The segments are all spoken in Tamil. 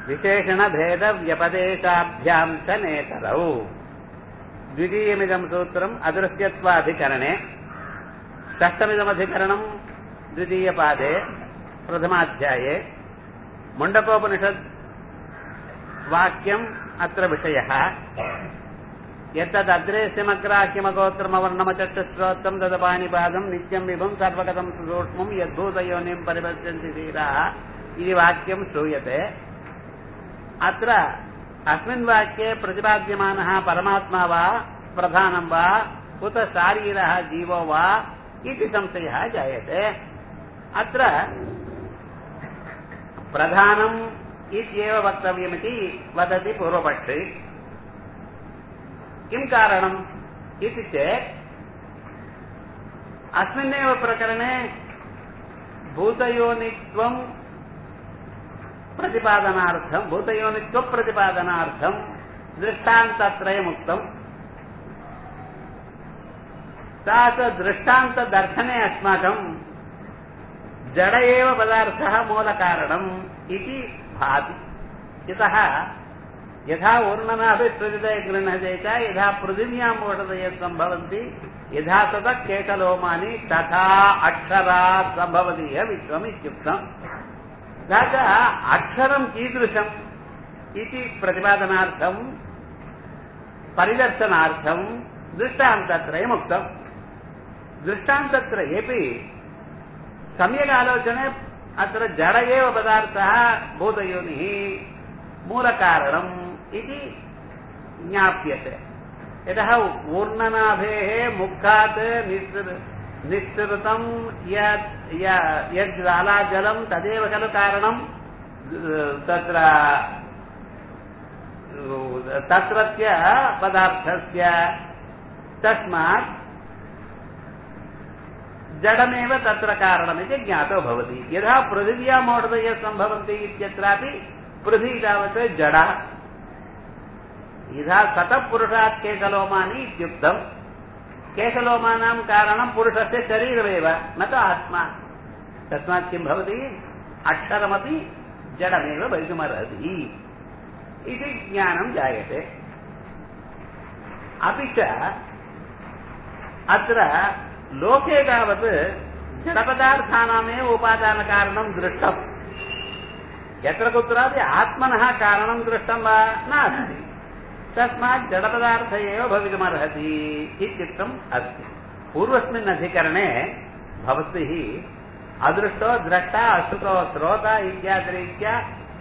विशेषणभेदव्यपदेशाभ्याम् च नेतरौ द्वितीयमिदम् सूत्रम् अदृश्यत्वाधिकरणे षष्टमिदमधिकरणम् द्वितीयपादे प्रथमाध्याये मुण्डकोपनिषद् वाक्यम् अत्र विषयः यत्तदग्रेस्यमग्राह्यमगोत्रमवर्णमचक्षुश्रोत्रम् तदपानिपादम् नित्यम् विभुम् सर्वगतम् सुसूक्ष्मम् यद्भूतयोनिम् परिपश्यन्ति धीराः इति वाक्यम् श्रूयते अत्र अस्मिन् वाक्ये प्रतिपाद्यमानः परमात्मा वा प्रधानं वा उत शारीरः जीवो वा इति संशयः जायते अत्र प्रधानम् इत्येव वक्तव्यमिति वदति पूर्वपक्षी किं कारणम् इति चेत् अस्मिन्नेव प्रकरणे भूतयोनित्वम् प्रतिपादनार्थम् भूतयोनित्वप्रतिपादनार्थम् दृष्टान्तत्रयमुक्तम् सा च दृष्टान्तदर्शने अस्माकम् जड एव पदार्थः मूलकारणम् इति भाति यतः यथा ऊर्णनाभिप्रतिदय गृह्णते च यथा पृथिव्यां ओषधयः सम्भवन्ति यथा ततः केकलोमानि तथा अक्षरात् सम्भवति य विश्वम् इत्युक्तम् तथा च अक्षरं कीदृशम् इति प्रतिपादनार्थम् परिदर्शनार्थम् दृष्टान्तत्रयमुक्तम् दृष्टान्तत्रयेपि सम्यक् आलोचने अत्र जड एव पदार्थः भूतयोनिः मूलकारणम् इति ज्ञाप्यते यतः ऊर्णनाभेः मुखात् निःसृतं यत् यद् लालाजलं तदेव खलु कारणं तत्र तत्रत्य पदार्थस्य तस्मात् जडमेव तत्र कारणमिति ज्ञातो भवति यथा पृथिव्या मोढदयः सम्भवन्ति इत्यत्रापि पृथ्वी तावत् जडा यथा सतपुरुषात् केशलोमानि इत्युक्तम् केशलोमानां कारणं पुरुषस्य शरीरमेव न तु आत्मा तस्मात् किं भवति अक्षरमपि जडमेव भवितुमर्हति इति ज्ञानं जायते अपि च अत्र लोके तावत् जडपदार्थानामेव उपादानकारणं दृष्टम् यत्र कुत्रापि आत्मनः कारणं दृष्टं वा नास्ति तस्मात् जडपदार्थ एव भवितुमर्हति इत्युक्तम् अस्ति पूर्वस्मिन् अधिकरणे भवद्भिः अदृष्टो द्रष्टा अश्रुतो श्रोता इत्यादिरीत्या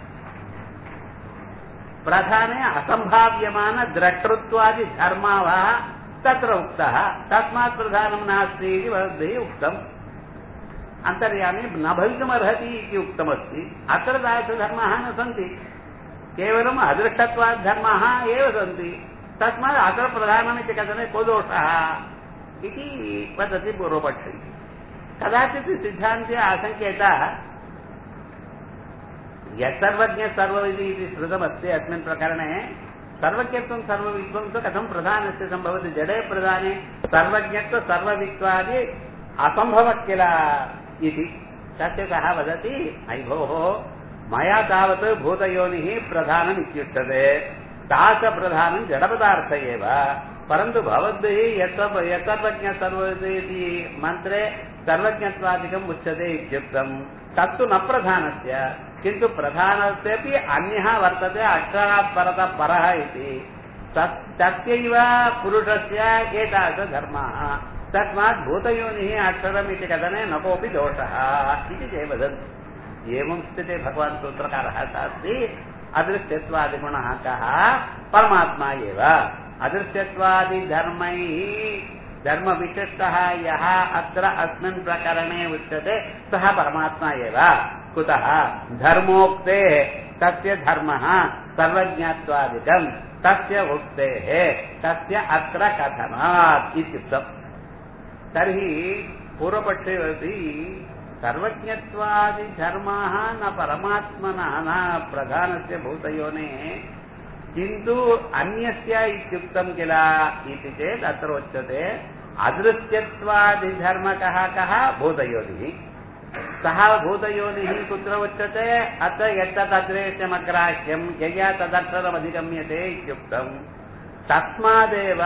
प्रधाने असम्भाव्यमान द्रष्टृत्वादिधर्मावः तत्र उक्तः तस्मात् प्रधानं नास्ति इति भवद्भिः उक्तम् अन्तर्यामी न भवितुमर्हति इति उक्तमस्ति अत्र तादृशधर्माः न सन्ति केवलम् अदृष्टत्वाद्धर्माः एव सन्ति तस्मात् अत्र प्रधानमिति कथने को दोषः इति वदति पूर्वपक्षी कदाचित् सिद्धान्ते आशङ्क्यता यत्सर्वज्ञ सर्वविधि इति श्रुतमस्ति अस्मिन् प्रकरणे सर्वज्ञत्वं सर्वविद्वं च कथं प्रधानस्य सम्भवति जडे प्रधाने सर्वज्ञत्व सर्ववित्वादि असम्भवः किल इति तस्य सः वदति अयि भोः मया तावत् भूतयोनिः प्रधानम् इत्युच्यते सा च प्रधानं जडपदार्थ एव परन्तु भवद्भिः यत् यत्सर्वज्ञ सर्वविधि इति मन्त्रे सर्वज्ञत्वादिकम् उच्यते इत्युक्तम् तत्तु न प्रधानस्य किन्तु प्रधानस्यपि अन्यः वर्तते अक्षरात् परतः परः इति तस्यैव पुरुषस्य एतादृशधर्मः तस्मात् भूतयोनिः अक्षरम् इति कथने न कोऽपि दोषः इति ते वदन्ति एवं स्थिते भगवान् सूत्रकारः अस्ति अदृश्यत्वादिगुणः कः परमात्मा एव अदृश्यत्वादिधर्मैः धर्मविशिष्टः यः अत्र अस्मिन् प्रकरणे उच्यते सः परमात्मा एव कुतः धर्मोक्तेः तस्य धर्मः सर्वज्ञत्वादिकम् तस्य उक्तेः तस्य अत्र कथनात् इत्युक्तम् तर्हि पूर्वपक्षे सर्वज्ञत्वादिधर्माः न परमात्मनः न प्रधानस्य भूतयोनेः किन्तु अन्यस्य इत्युक्तं किल इति चेत् अत्र उच्यते अदृश्यत्वादिधर्मकः कः भूतयोनिः सः भूतयोनिः कुत्र उच्यते अत्र यत्तदद्रेश्यमग्राह्यम् यया तदक्षरमधिगम्यते इत्युक्तम् तस्मादेव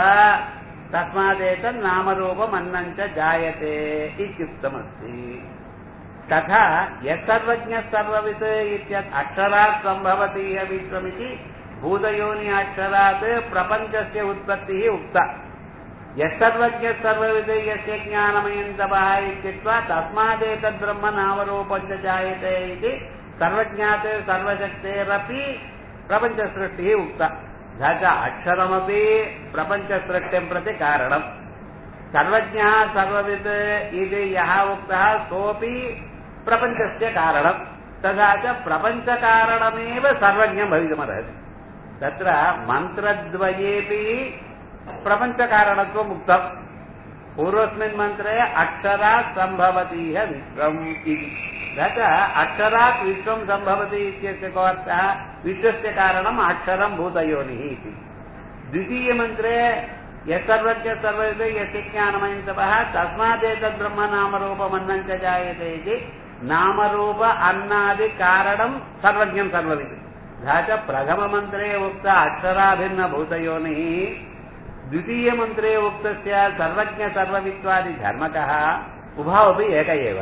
तस्मादेतन्नामरूपमन्नम् च जायते इत्युक्तमस्ति तथा यत्सर्वज्ञः सर्ववित् इत्यत् अक्षरात् सम्भवति य विश्वमिति भूतयोनि अक्षरात् प्रपञ्चस्य उत्पत्तिः उक्ता यत्सर्वज्ञः सर्ववित् यस्य ज्ञानमयन्तवः इत्युक्त्वा तस्मादेतद्ब्रह्म नामरूपञ्च जायते इति सर्वज्ञात् सर्वशक्तेरपि प्रपञ्चसृष्टिः उक्ता तथा च अक्षरमपि प्रपञ्चसृष्टिं प्रति कारणम् सर्वज्ञः सर्ववित् इति यः उक्तः सोऽपि प्रपञ्चस्य कारणम् तथा च प्रपञ्चकारणमेव सर्वज्ञं भवितुमर्हति तत्र मन्त्रद्वयेपि प्रपञ्चकारणत्वम् उक्तम् पूर्वस्मिन् मन्त्रे अक्षरात् सम्भवतीह विश्वम् इति तथा अक्षरात् विश्वं सम्भवति इत्यस्य को अर्थः विश्वस्य कारणम् अक्षरं भूतयोनिः इति द्वितीयमन्त्रे यत्सर्वज्ञ सर्वविद यस्य ज्ञानमयन्तवः तस्मादेतद्ब्रह्म नामरूपमन्नं च जायते इति नामरूप अन्नादिकारणं सर्वज्ञं सर्ववित् तथा च प्रथममन्त्रे उक्त अक्षराभिन्नभूतयोनिः द्वितीयमन्त्रे उक्तस्य सर्वज्ञसर्ववित्वादिधर्मकः उभावपि एक एव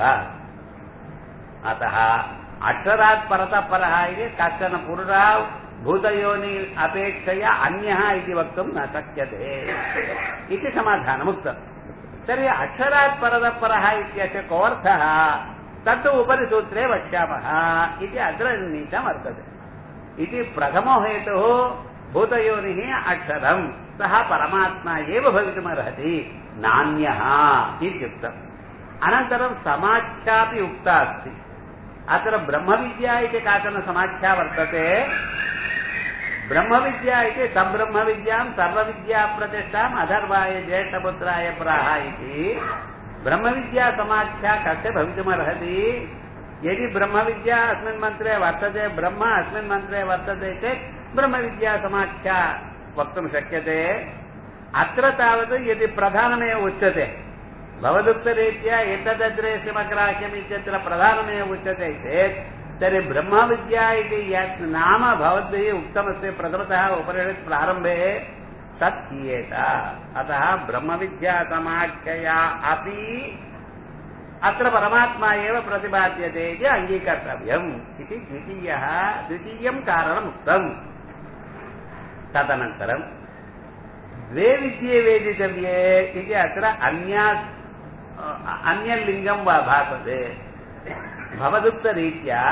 अतः अक्षरात् परतः परः इति कश्चन पुरुषः भूतयोनि अपेक्षया अन्यः इति वक्तुं न शक्यते इति समाधानमुक्तम् तर्हि अक्षरात् परतः परः इत्यस्य कोऽर्थः तत्तु उपरि सूत्रे वक्ष्यामः इति अत्र नीतं वर्तते इति प्रथमो हेतुः भूतयोनिः अक्षरम् सः परमात्मा एव भवितुमर्हति नान्यः इत्युक्तम् अनन्तरं समाख्यापि उक्ता अस्ति अत्र ब्रह्मविद्या इति काचन समाख्या वर्तते ब्रह्मविद्या इति सब्रह्मविद्यां सर्वविद्याप्रतिष्ठाम् अधर्वाय ज्येष्ठपुत्राय प्राह इति ब्रह्मविद्यासमाख्या कस्य भवितुमर्हति यदि ब्रह्मविद्या अस्मिन् मन्त्रे वर्तते ब्रह्म अस्मिन् मन्त्रे वर्तते चेत् ब्रह्मविद्यासमाख्या वक्तुं शक्यते अत्र तावत् यदि प्रधानमेव उच्यते भवदुक्तरीत्या एतदग्रेश्यमग्राह्यम् इत्यत्र प्रधानमेव उच्यते चेत् तर्हि ब्रह्मविद्या इति यत् नाम भवद्भिः उक्तमस्ति प्रथमतः उपनिषत् प्रारम्भे तत् हीयेत अतः ब्रह्मविद्यासमाख्यया अपि अत्र परमात्मा एव प्रतिपाद्यते इति अङ्गीकर्तव्यम् इति द्वितीयः द्वितीयं कारणम् उक्तम् तदनन्तरं द्वे विद्ये वेदितव्ये इति अत्र अन्या अन्यलिङ्गं वा भासते भवदुक्तरीत्या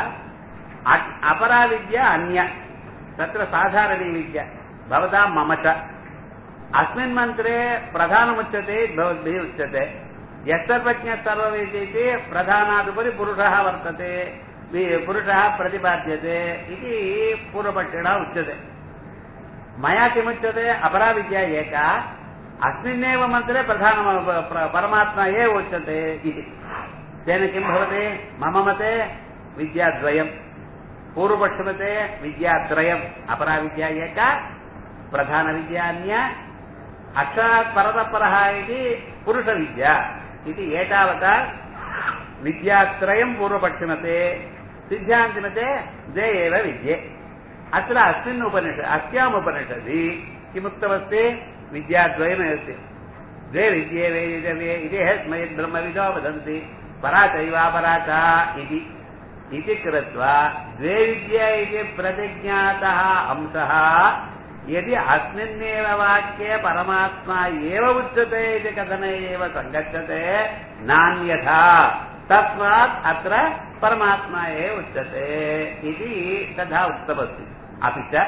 अपरा विद्या अन्या तत्र साधारणी विद्या भवतां मम च अस्मिन् मन्त्रे प्रधानमुच्यते भवद्भिः उच्यते यत्सर्वज्ञः सर्ववेद इति प्रधानादुपरि पुरुषः वर्तते पुरुषः प्रतिपाद्यते इति पूर्वपक्षिणः उच्यते मया किमुच्यते अपरा विद्या एका अस्मिन्नेव मन्त्रे प्रधान परमात्मा एव उच्यते इति तेन किं भवति मम मते विद्याद्वयम् पूर्वपक्षमते विद्यात्रयम् अपरा विद्या एका प्रधानविद्या अन्या अक्षरात् परतः परः इति पुरुषविद्या इति एतावता विद्यात्रयम् पूर्वपक्षमते सिद्धान्तिमते द्वे एव विद्ये अत्र अस्मिन् उपनिषत् अस्याम् उपनिषदि किमुक्तमस्ति विद्याद्वयमस्ति द्वे विद्ये वेदितव्ये इति स्मयत् ब्रह्मविदो वदन्ति परा चैवापरा च इति इति कृत्वा द्वे विद्या इति प्रतिज्ञातः अंशः यदि अस्मिन्नेव वाक्ये परमात्मा एव उच्यते इति कथने एव सङ्गच्छते नान्यथा तस्मात् अत्र परमात्मा एव उच्यते इति तथा उक्तमस्ति अपि च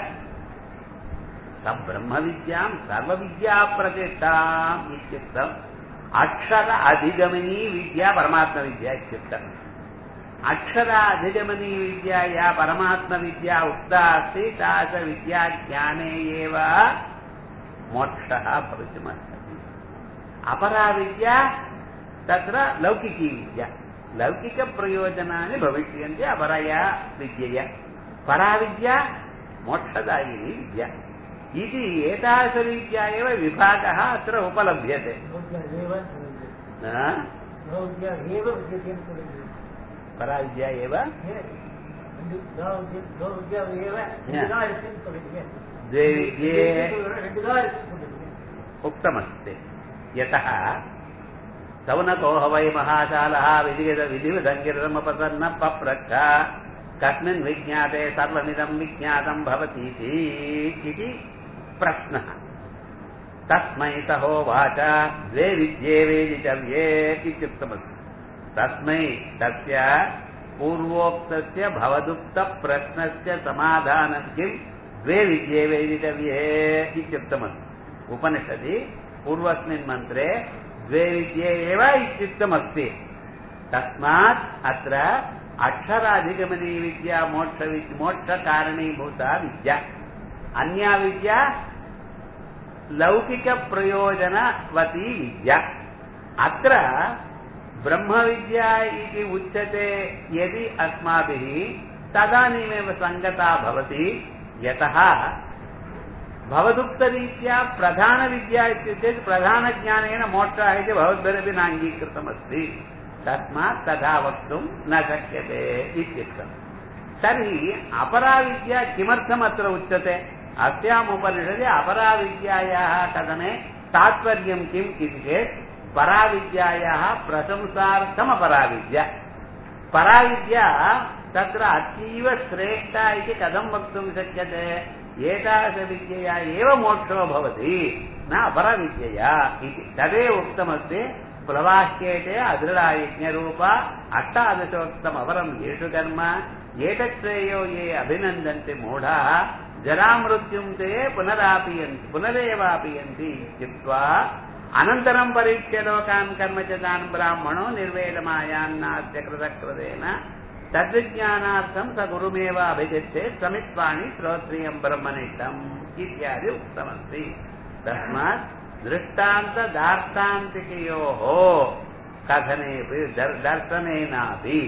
ब्रह्मविद्यां सर्वविद्याप्रतिष्ठाम् इत्युक्तम् अक्षर अधिगमनी विद्या परमात्मविद्या इत्युक्तम् अक्षर अधिगमनी विद्या या परमात्मविद्या उक्ता अस्ति सा च विद्याज्ञाने एव मोक्षः भवितुमर्हति अपरा विद्या तत्र लौकिकी विद्या लौकिकप्रयोजनानि भविष्यन्ति अपरया विद्यया परा विद्या मोक्षदायिनी विद्या इति एतादृशरीत्या एव विभागः अत्र उपलभ्यते பராவித்யா ஏவ द्वे विद्ये उक्तमस्ति यतः सौनको वै महाशालः विधिगत विधिविधङ्गिरमपसन्न पप्रच्छ कस्मिन् विज्ञाते सर्वमिदं विज्ञातं भवतीति इति प्रश्नः तस्मै सहोवाच द्वे विद्ये वेदितव्ये इत्युक्तमस्ति तस्मै तस्य पूर्वोक्तस्य भवदुक्तप्रश्नस्य समाधानं किम् द्वे विद्ये वेदितव्ये इत्युक्तमस्ति उपनिषदि पूर्वस्मिन् मन्त्रे द्वे विद्ये एव इत्युक्तमस्ति तस्मात् अत्र अक्षराधिगमनी विद्या मोक्ष मोक्षकारणीभूता विद्या अन्या विद्या लौकिकप्रयोजनवती विद्या अत्र ब्रह्मविद्या इति उच्यते यदि अस्माभिः तदानीमेव सङ्गता भवति यतः भवदुक्तरीत्या प्रधानविद्या इत्युक्ते प्रधानज्ञानेन मोक्षः इति भवद्भिरपि नाङ्गीकृतमस्ति तस्मात् तथा वक्तुं न शक्यते इत्युक्तम् तर्हि अपराविद्या किमर्थमत्र उच्यते अस्याम् उपनिषदि अपराविद्यायाः कथने तात्पर्यं किम् इति चेत् पराविद्यायाः प्रशंसार्थमपराविद्या पराविद्या तत्र अतीव श्रेष्ठा इति कथं वक्तुं शक्यते एतादृशविद्यया एव मोक्षो भवति न अपरविद्यया इति तदेव उक्तमस्ति प्लवाह्येते अदृढायज्ञरूप अष्टादशोक्तमपरं येषु कर्म एतच्छ्रेयो ये अभिनन्दन्ति मूढाः जरामृत्युं ते पुनरापीयन्ति पुनरेवापीयन्ति इत्युक्त्वा अनन्तरं परीक्ष्य लोकान् कर्म च तान् ब्राह्मणो निर्वेदमायान्नास्य कृतकृतेन तद्विज्ञानार्थं स गुरुमेव अभिगच्छेत् समित्वाणि श्रोत्रियं ब्रह्मनिष्ठम् इत्यादि उक्तमस्ति तस्मात् दृष्टान्तदार्तान्तिकयोः कथनेपि दर्शनेनापि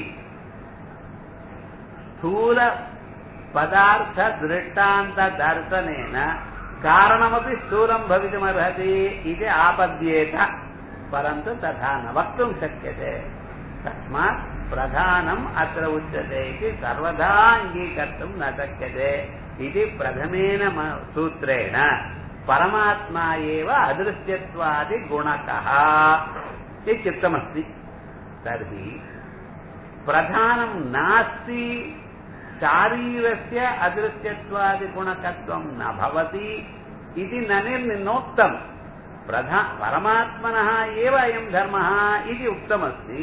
स्थूल पदार्थ दृष्टान्तदर्शनेन कारणमपि स्थूलं भवितुमर्हति इति आपद्येत परन्तु तथा न वक्तुं शक्यते तस्मात् प्रधानम् अत्र उच्यते इति सर्वदा अङ्गीकर्तुं न शक्यते इति प्रथमेन सूत्रेण परमात्मा एव अदृश्यत्वादिगुणकः इत्युक्तमस्ति तर्हि प्रधानं नास्ति शारीरस्य अदृश्यत्वादिगुणकत्वं न भवति इति न निर्नोक्तम् प्रधा परमात्मनः एव अयं धर्मः इति उक्तमस्ति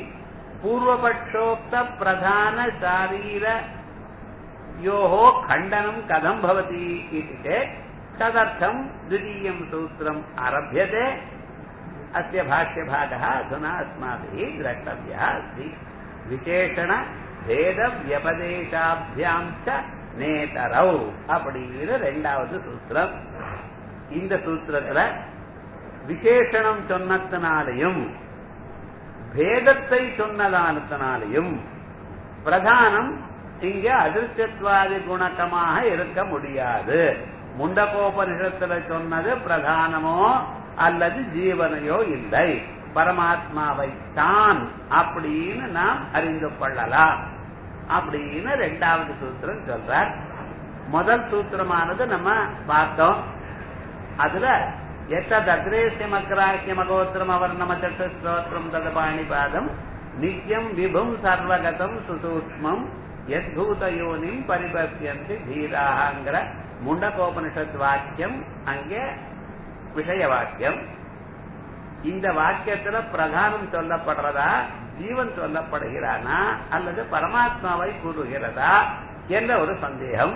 पूर्वपक्षोक्तप्रधानशारीरयोः खण्डनं कथं भवति इति चेत् तदर्थं द्वितीयं सूत्रम् आरभ्यते अस्य भाष्यभागः अधुना अस्माभिः द्रष्टव्यः अस्ति விசேஷண பேத வியபதேசாபியாம் ச நேதரௌ அப்படின்னு ரெண்டாவது சூத்திரம் இந்த சூத்திரத்துல விசேஷணம் சொன்னத்தினாலையும் பேதத்தை சொன்னதானத்தினாலையும் பிரதானம் இங்க அதிர்ஷ்டத்வாதி குணக்கமாக இருக்க முடியாது முண்டகோபனிஷத்துல சொன்னது பிரதானமோ அல்லது ஜீவனையோ இல்லை பரமாத்மாவை தான் அப்படின்னு நாம் அறிந்து கொள்ளலாம் அப்படின்னு ரெண்டாவது சூத்திரம் சொல்றார் முதல் சூத்திரமானது நம்ம பார்த்தோம் அதுல எத்தத்ரேசியமக்ராஹ்யமகோத்திரம் அவர்ணம சட்டஸ்ரோத்திரம் தத பாணிபாதம் நித்யம் விபும் சர்வகதம் சுசூக்மம் யத்பூதயோனிம் பரிபத்தியந்தி தீராங்கிற முண்டகோபனிஷத் வாக்கியம் அங்கே விஷய வாக்கியம் இந்த வாக்கியத்துல பிரதானம் சொல்லப்படுறதா ஜீவன் சொல்லப்படுகிறானா அல்லது பரமாத்மாவை கூறுகிறதா என்ற ஒரு சந்தேகம்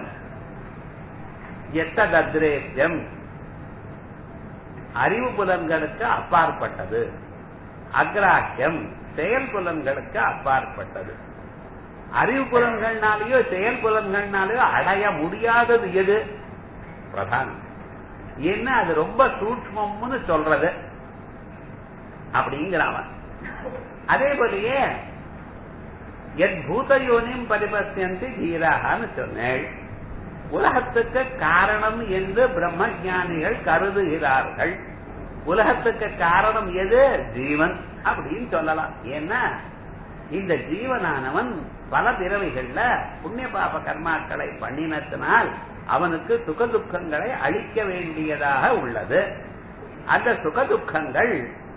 எத்ததத்ரேத்தியம் அறிவு புலன்களுக்கு அப்பாற்பட்டது அக்ராஹ்யம் செயல் புலன்களுக்கு அப்பாற்பட்டது அறிவு புலன்கள்னாலேயோ செயல் புலன்கள்னாலேயோ அடைய முடியாதது எது பிரதானம் என்ன அது ரொம்ப சூட்சமம்னு சொல்றது அப்படிங்கிறான் அதே போலயே எத் பூதயோனியும் பரிபத்தியந்தி தீராகான்னு சொன்னேள் உலகத்துக்கு காரணம் என்று பிரம்ம ஞானிகள் கருதுகிறார்கள் உலகத்துக்கு காரணம் எது ஜீவன் அப்படின்னு சொல்லலாம் ஏன்னா இந்த ஜீவனானவன் பல பிறவிகள்ல புண்ணிய பாப கர்மாக்களை பண்ணினத்தினால் அவனுக்கு சுக துக்கங்களை அளிக்க வேண்டியதாக உள்ளது அந்த சுக துக்கங்கள்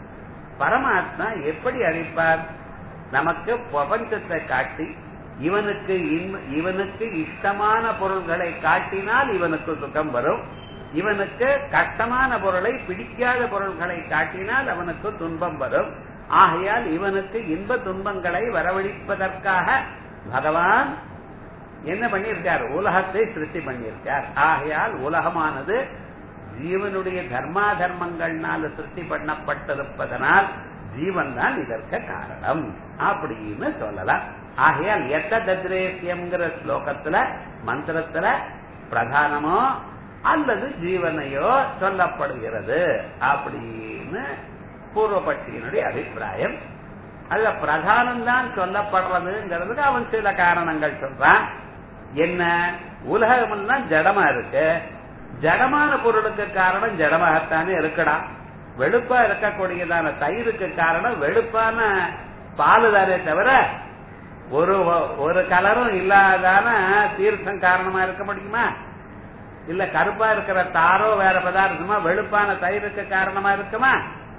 பரமாத்மா எப்படி அளிப்பார் நமக்கு பிரபஞ்சத்தை காட்டி இவனுக்கு இவனுக்கு இஷ்டமான பொருள்களை காட்டினால் இவனுக்கு சுகம் வரும் இவனுக்கு கஷ்டமான பொருளை பிடிக்காத பொருள்களை காட்டினால் அவனுக்கு துன்பம் வரும் ஆகையால் இவனுக்கு இன்ப துன்பங்களை வரவழைப்பதற்காக பகவான் என்ன பண்ணியிருக்கார் உலகத்தை சிருஷ்டி பண்ணியிருக்கார் ஆகையால் உலகமானது ஜீவனுடைய தர்மா தர்மங்கள்னால சிருஷ்டி பண்ணப்பட்டிருப்பதனால் ஜீவன் தான் இதற்கு காரணம் அப்படின்னு சொல்லலாம் ஆகையால் எத்த தத்ரேசியம்ங்கிற ஸ்லோகத்துல மந்திரத்துல பிரதானமோ அல்லது ஜீவனையோ சொல்லப்படுகிறது அப்படின்னு பூர்வபட்சியினுடைய அபிப்பிராயம் அதுல பிரதானம் தான் சொல்லப்படுறதுங்கிறதுக்கு அவன் சில காரணங்கள் சொல்றான் என்ன உலகமெல்லாம் ஜடமா இருக்கு ஜடமான பொருளுக்கு காரணம் ஜடமாகத்தானே இருக்கடா வெளுப்பா இருக்கக்கூடியதான தயிருக்கு காரணம் வெளுப்பான பால் தானே தவிர ஒரு ஒரு கலரும் இல்லாதான தீர்த்தம் காரணமா இருக்க முடியுமா இல்ல கருப்பா இருக்கிற தாரோ வேற பதார்த்தமா வெளுப்பான தயிருக்கு காரணமா இருக்குமா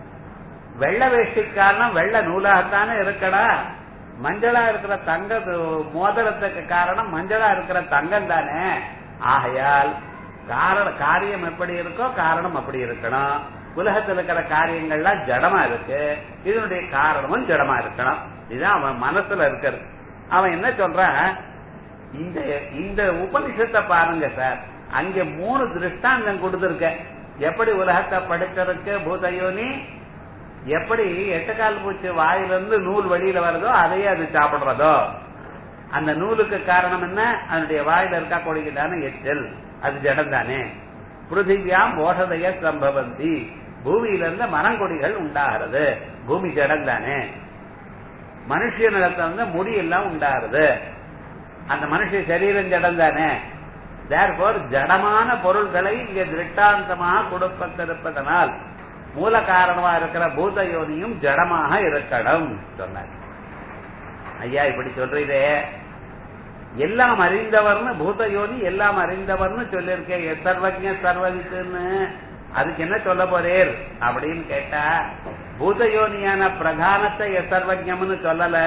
வெள்ள வேஷ்டி காரணம் வெள்ள நூலாகத்தானே இருக்கடா மஞ்சளா இருக்கிற தங்க மோதிரத்துக்கு காரணம் மஞ்சளா இருக்கிற தங்கம் தானே ஆகையால் காரண காரியம் எப்படி இருக்கோ காரணம் அப்படி இருக்கணும் உலகத்தில் இருக்கிற காரியங்கள்லாம் ஜடமா இருக்கு இதனுடைய காரணமும் ஜடமா இருக்கணும் இதுதான் அவன் மனசுல இருக்கிறது அவன் என்ன சொல்றான் இந்த இந்த உபனிஷத்தை பாருங்க சார் அங்க மூணு திருஷ்டாந்தம் கொடுத்திருக்க எப்படி உலகத்தை படிச்சிருக்கு பூதயோனி எப்படி எட்டக்கால் பூச்சி வாயிலிருந்து நூல் வெளியில வருதோ அதையே அது சாப்பிடுறதோ அந்த நூலுக்கு காரணம் என்ன அதனுடைய வாயில இருக்கா கொடுக்கிறான எச்சல் அது ஜடம் தானே பிருத்திவியாம் ஓஷதைய சம்பவந்தி பூமியிலிருந்து மரங்கொடிகள் உண்டாகிறது பூமி ஜடம் தானே மனுஷ நிலத்துல வந்து முடி எல்லாம் உண்டாகிறது அந்த மனுஷ சரீரம் ஜடம் தானே தேர்போர் ஜடமான பொருள்களை இங்க திருஷ்டாந்தமாக கொடுப்பட்டிருப்பதனால் மூல காரணமா இருக்கிற பூத யோனியும் ஜடமாக இருக்கணும் சொன்னார் ஐயா இப்படி சொல்றீரே எல்லாம் அறிந்தவர்னு பூத யோனி எல்லாம் அறிந்தவர்னு சொல்லியிருக்கேன் சர்வஜ சர்வதித்துன்னு அதுக்கு என்ன சொல்ல போறேர் அப்படின்னு கேட்டா பூதயோனியான பிரதானத்தை எசர்வஜம்னு சொல்லல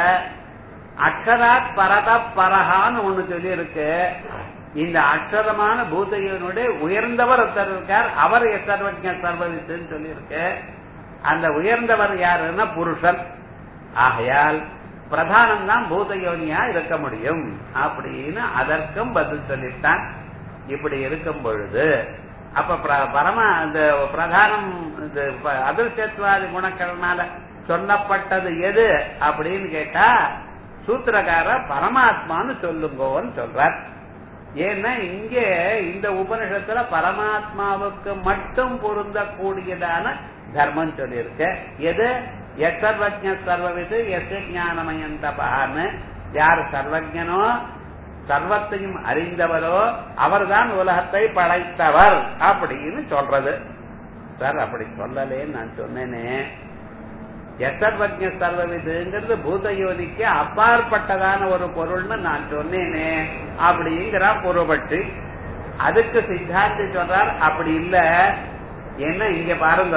அக்ஷராத் பரத பரஹான்னு ஒண்ணு சொல்லி இருக்கு இந்த அக்ஷரமான பூதயோனுடைய உயர்ந்தவர் ஒருத்தர் இருக்கார் அவர் எசர்வஜ சர்வதித்துன்னு சொல்லி இருக்கு அந்த உயர்ந்தவர் யாருன்னா புருஷன் ஆகையால் பிரதானம் தான் பூதயோனியா இருக்க முடியும் அப்படின்னு அதற்கும் பதில் சொல்லிட்டான் இப்படி இருக்கும் பொழுது அப்ப பரம இந்த பிரதானம் இந்த அதிர்ஷ்டத்வாதி குணக்கள்னால சொல்லப்பட்டது எது அப்படின்னு கேட்டா சூத்திரக்கார பரமாத்மான்னு சொல்லுங்கோன்னு சொல்றார் ஏன்னா இங்கே இந்த உபனிஷத்துல பரமாத்மாவுக்கு மட்டும் பொருந்தக்கூடியதான தர்மம் சொல்லியிருக்க எது எசர்வஜ சர்வவிது எஸ் ஞானமயந்தபான்னு யார் சர்வஜனோ சர்வத்தையும் அறிந்தவரோ அவர்தான் உலகத்தை படைத்தவர் அப்படின்னு சொல்றது சார் அப்படி சொல்லலேன்னு நான் சொன்னேனே எசர்வஜ சர்வவிதுங்கிறது பூதயோனிக்கு அப்பாற்பட்டதான ஒரு பொருள்னு நான் சொன்னேனே அப்படிங்கிறான் பூர்வபட்சி அதுக்கு சித்தாந்தி சொல்றார் அப்படி இல்ல என்ன இங்க பாருங்க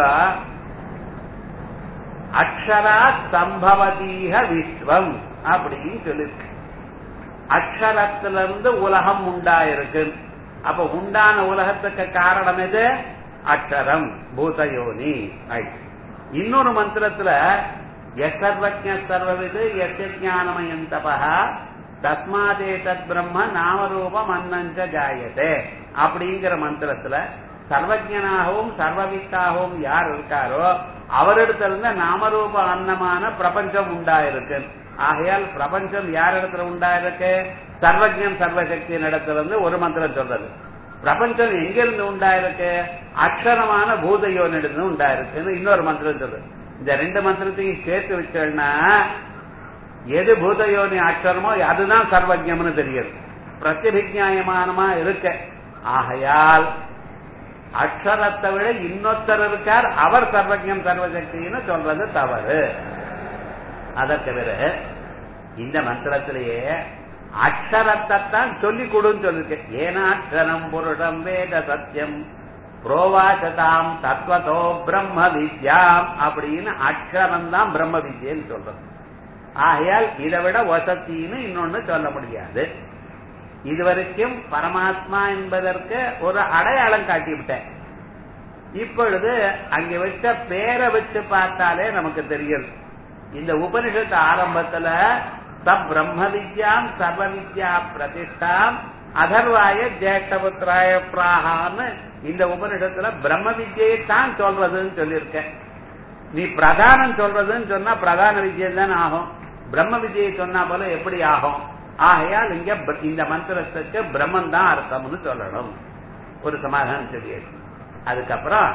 அக்ஷரா சம்பவதீக விஸ்வம் அப்படின்னு சொல்லிருக்கு அக்ஷரத்திலிருந்து உலகம் உண்டாயிருக்கு அப்ப உண்டான உலகத்துக்கு காரணம் எது அக்ஷரம் பூதயோனி இன்னொரு மந்திரத்துல எசர்வஜ சர்வவிது எஸ்ஞானமயம் தபா தஸ்மாதே தத் பிரம்ம நாமரூபம் அன்னஞ்ச ஜாயதே அப்படிங்கிற மந்திரத்துல சர்வஜனாகவும் சர்வவித்தாகவும் யார் இருக்காரோ அவரிடத்துல இருந்த நாமரூப அன்னமான பிரபஞ்சம் உண்டாயிருக்கு ஆகையால் பிரபஞ்சம் யார் இடத்துல உண்டாயிருக்கு சர்வஜன் சர்வசக்தியின் இடத்துல இருந்து ஒரு மந்திரம் சொல்றது பிரபஞ்சம் எங்கிருந்து உண்டாயிருக்கு அக்ஷரமான பூதயோனிடம் உண்டாயிருக்கு இன்னொரு மந்திரம் சொல்றது இந்த ரெண்டு மந்திரத்தையும் சேர்த்து வச்சோம்னா எது பூதயோனி அக்ஷரமோ அதுதான் சர்வஜம்னு தெரியுது பிரத்யபிஜாயமானமா இருக்க ஆகையால் அக்ஷரத்தை விட இன்னொருத்தர் இருக்கார் அவர் சர்வஜம் சர்வசக்தின்னு சொல்றது தவறு அதற்கு பிறகு இந்த மந்திரத்திலேயே அக்ஷரத்தை தான் சொல்லி கொடுன்னு சொல்லிருக்கேன் ஏனாட்சரம் புருஷம் வேத சத்தியம் புரோவாசதாம் தத்வதோ பிரம்ம வித்யாம் அப்படின்னு அக்ஷரம் தான் பிரம்ம வித்யன்னு சொல்றது ஆகையால் இதை விட வசத்தின்னு இன்னொன்னு சொல்ல முடியாது இதுவரைக்கும் பரமாத்மா என்பதற்கு ஒரு அடையாளம் காட்டிவிட்டேன் இப்பொழுது அங்க வச்ச பேரை வச்சு பார்த்தாலே நமக்கு தெரியும் இந்த உபனிஷத்து ஆரம்பத்துல சப் பிரம்ம வித்யாம் சர்வ வித்யா பிரதிஷ்டாம் அதர்வாய ஜேஷ்டபுத்திராய பிராகான்னு இந்த உபனிஷத்துல பிரம்ம வித்யை தான் சொல்றதுன்னு சொல்லியிருக்க நீ பிரதானம் சொல்றதுன்னு சொன்னா பிரதான வித்யை தான் ஆகும் பிரம்ம வித்யை சொன்னா போல எப்படி ஆகும் ஆகையால் இங்க இந்த மந்திரத்துக்கு பிரம்மன் தான் அர்த்தம்னு சொல்லணும் ஒரு சமாதானம் சொல்லியாச்சு அதுக்கப்புறம்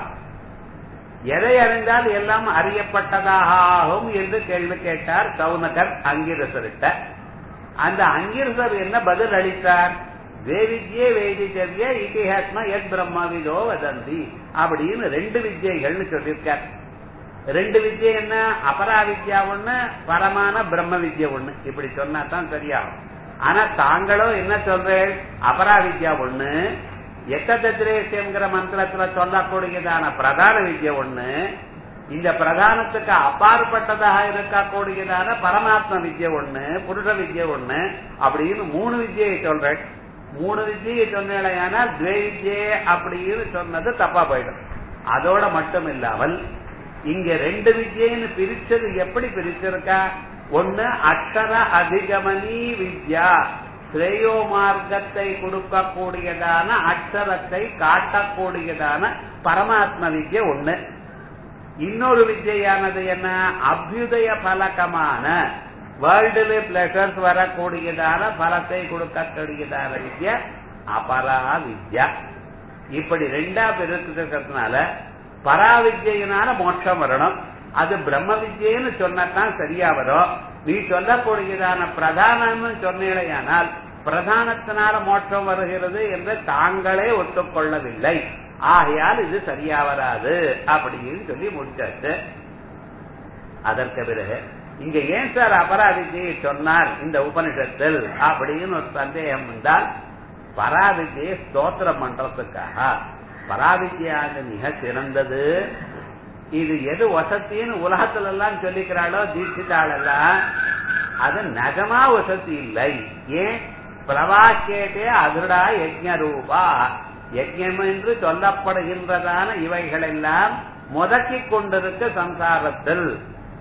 எதை அறிந்தால் எல்லாம் அறியப்பட்டதாக ஆகும் என்று கேள்வி கேட்டார் சவுனகர் அங்கிரசர்கிட்ட அந்த அங்கிரசர் என்ன பதில் அளித்தார் வேவித்யே வேதிச்சரிய இதிஹாத்மா எத் பிரம்மவிதோ வதந்தி அப்படின்னு ரெண்டு வித்யைகள்னு சொல்லியிருக்கார் ரெண்டு வித்யை என்ன அபரா வித்யா ஒண்ணு பரமான பிரம்ம வித்யா ஒண்ணு இப்படி சொன்னா தான் சரியாகும் ஆனா தாங்களும் என்ன சொல்றேன் அபரா வித்யா ஒண்ணு எக்கத்திரேசியம்ங்கிற மந்திரத்துல சொல்லக்கூடியதான பிரதான வித்யா ஒண்ணு இந்த பிரதானத்துக்கு அப்பாற்பட்டதாக இருக்கக்கூடியதான பரமாத்ம வித்யா ஒண்ணு புருஷ வித்யா ஒண்ணு அப்படின்னு மூணு வித்யை சொல்றேன் மூணு வித்தியை சொன்னா துவே வித்யே அப்படின்னு சொன்னது தப்பா போயிடும் அதோட மட்டும் இல்லாமல் இங்க ரெண்டு வித்யன்னு பிரிச்சது எப்படி பிரிச்சிருக்கா ஒண்ணு அக்ஷர அதிகமனி வித்யா ஸ்ரேயோ மார்க்கத்தை கொடுக்கக்கூடியதான அக்ஷரத்தை காட்டக்கூடியதான பரமாத்ம வித்யா ஒண்ணு இன்னொரு வித்யானது என்ன அபியுதய பலகமான வேர்ல்டுல பிளஷர்ஸ் வரக்கூடியதான பலத்தை கொடுக்கக்கூடியதான வித்யா அபரா வித்யா இப்படி ரெண்டா பிரிக்கிறதுனால பராவித்யினால மோட்சம் வரணும் அது பிரம்ம வித்யன்னு சொன்னதான் சரியா வரும் நீ சொல்லக்கூடியதான பிரதானம்னு சொன்னேயானால் பிரதானத்தினால மோட்சம் வருகிறது என்று தாங்களே ஒத்துக்கொள்ளவில்லை ஆகையால் இது சரியா வராது அப்படின்னு சொல்லி முடிச்சாச்சு அதற்கு பிறகு இங்க ஏன் சார் அபராவித்தியை சொன்னார் இந்த உபனிஷத்தில் அப்படின்னு ஒரு சந்தேகம் இருந்தால் பராவித்தியை ஸ்தோத்திரம் பண்றதுக்காக பராவித்தியாக மிக சிறந்தது இது எது வசத்தின்னு உலகத்துல எல்லாம் சொல்லிக்கிறாளோ தீட்சிதாள் எல்லாம் அது நகமா வசதி இல்லை ஏன் பிரவாக்கியத்தே அதிருடா யஜ்ஞ ரூபா யஜ்ஞம் என்று சொல்லப்படுகின்றதான இவைகள் எல்லாம் முதக்கிக் கொண்டிருக்க சம்சாரத்தில்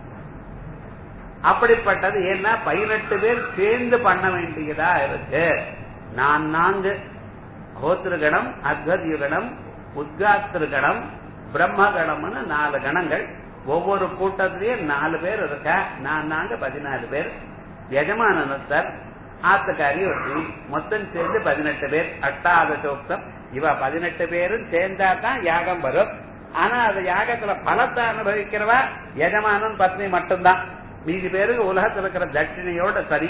அப்படிப்பட்டது ஏன்னா பதினெட்டு பேர் சேர்ந்து பண்ண வேண்டியதா இருக்கு நான் நான்கு ஹோத்திருகணம் அத்வத்யுகணம் உத்காத்திருகணம் பிரம்மகணம்னு நாலு கணங்கள் ஒவ்வொரு கூட்டத்திலயும் நாலு பேர் இருக்க நான் நாங்க பதினாலு பேர் எஜமானத்தர் ஆத்துக்காரி ஒட்டி மொத்தம் சேர்ந்து பதினெட்டு பேர் அட்டாத சோக்தம் இவ பதினெட்டு பேரும் சேர்ந்தா தான் யாகம் வரும் ஆனா அது யாகத்துல பலத்தை அனுபவிக்கிறவா எஜமானன் பத்னி மட்டும்தான் மீதி பேருக்கு உலகத்துல இருக்கிற தட்சிணையோட சரி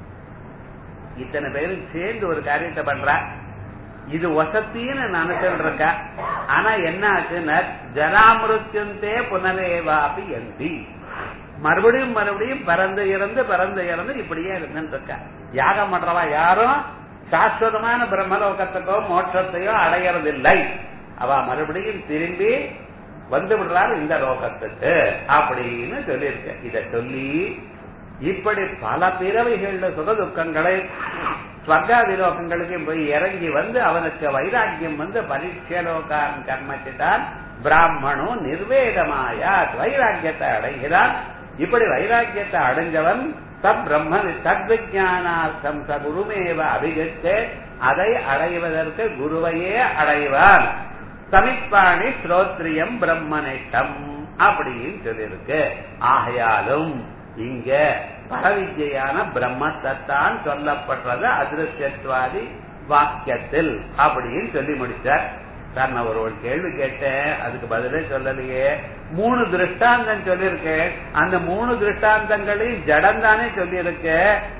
இத்தனை பேரும் சேர்ந்து ஒரு காரியத்தை பண்றா இது வசத்தின்னு நினைச்சுட்டு இருக்கா ஆனா என்ன ஆச்சுன்னா ஜராமிருத்தியந்தே புனரேவாபி எந்தி மறுபடியும் மறுபடியும் பறந்து இறந்து பறந்து இறந்து இப்படியே இருந்துட்டு இருக்கா யாகம் பண்றவா யாரும் சாஸ்வதமான பிரம்மலோகத்துக்கோ மோட்சத்தையோ அடையறதில்லை அவ மறுபடியும் திரும்பி வந்து விடுறாரு இந்த லோகத்துக்கு அப்படின்னு சொல்லியிருக்க இத சொல்லி இப்படி பல பிறவைகள்ல சுக துக்கங்களை ஸ்வர்காதி லோகங்களுக்கு போய் இறங்கி வந்து அவனுக்கு வைராக்கியம் வந்து பரீட்சலோகான் கர்மச்சிதான் பிராமணும் நிர்வேதமாயா வைராக்கியத்தை அடைகிறான் இப்படி வைராக்கியத்தை அடைஞ்சவன் சப் பிரம்ம சத்விஜானார்த்தம் ச குருமேவ அபிகத்து அதை அடைவதற்கு குருவையே அடைவான் சமிப்பாணி ஸ்ரோத்ரியம் பிரம்மனிட்டம் அப்படின்னு சொல்லியிருக்கு ஆகையாலும் இங்க பரவித்யான பிரம்மத்தான் சொல்லப்படுறது அதிருஷ்டத்வாதி வாக்கியத்தில் அப்படின்னு சொல்லி முடிச்சார் சார் நான் ஒரு ஒரு கேள்வி கேட்டேன் அதுக்கு பதிலே சொல்லலையே மூணு திருஷ்டாந்தம் சொல்லியிருக்கேன் அந்த மூணு திருஷ்டாந்தங்களையும் ஜடம் தானே சொல்லியிருக்கு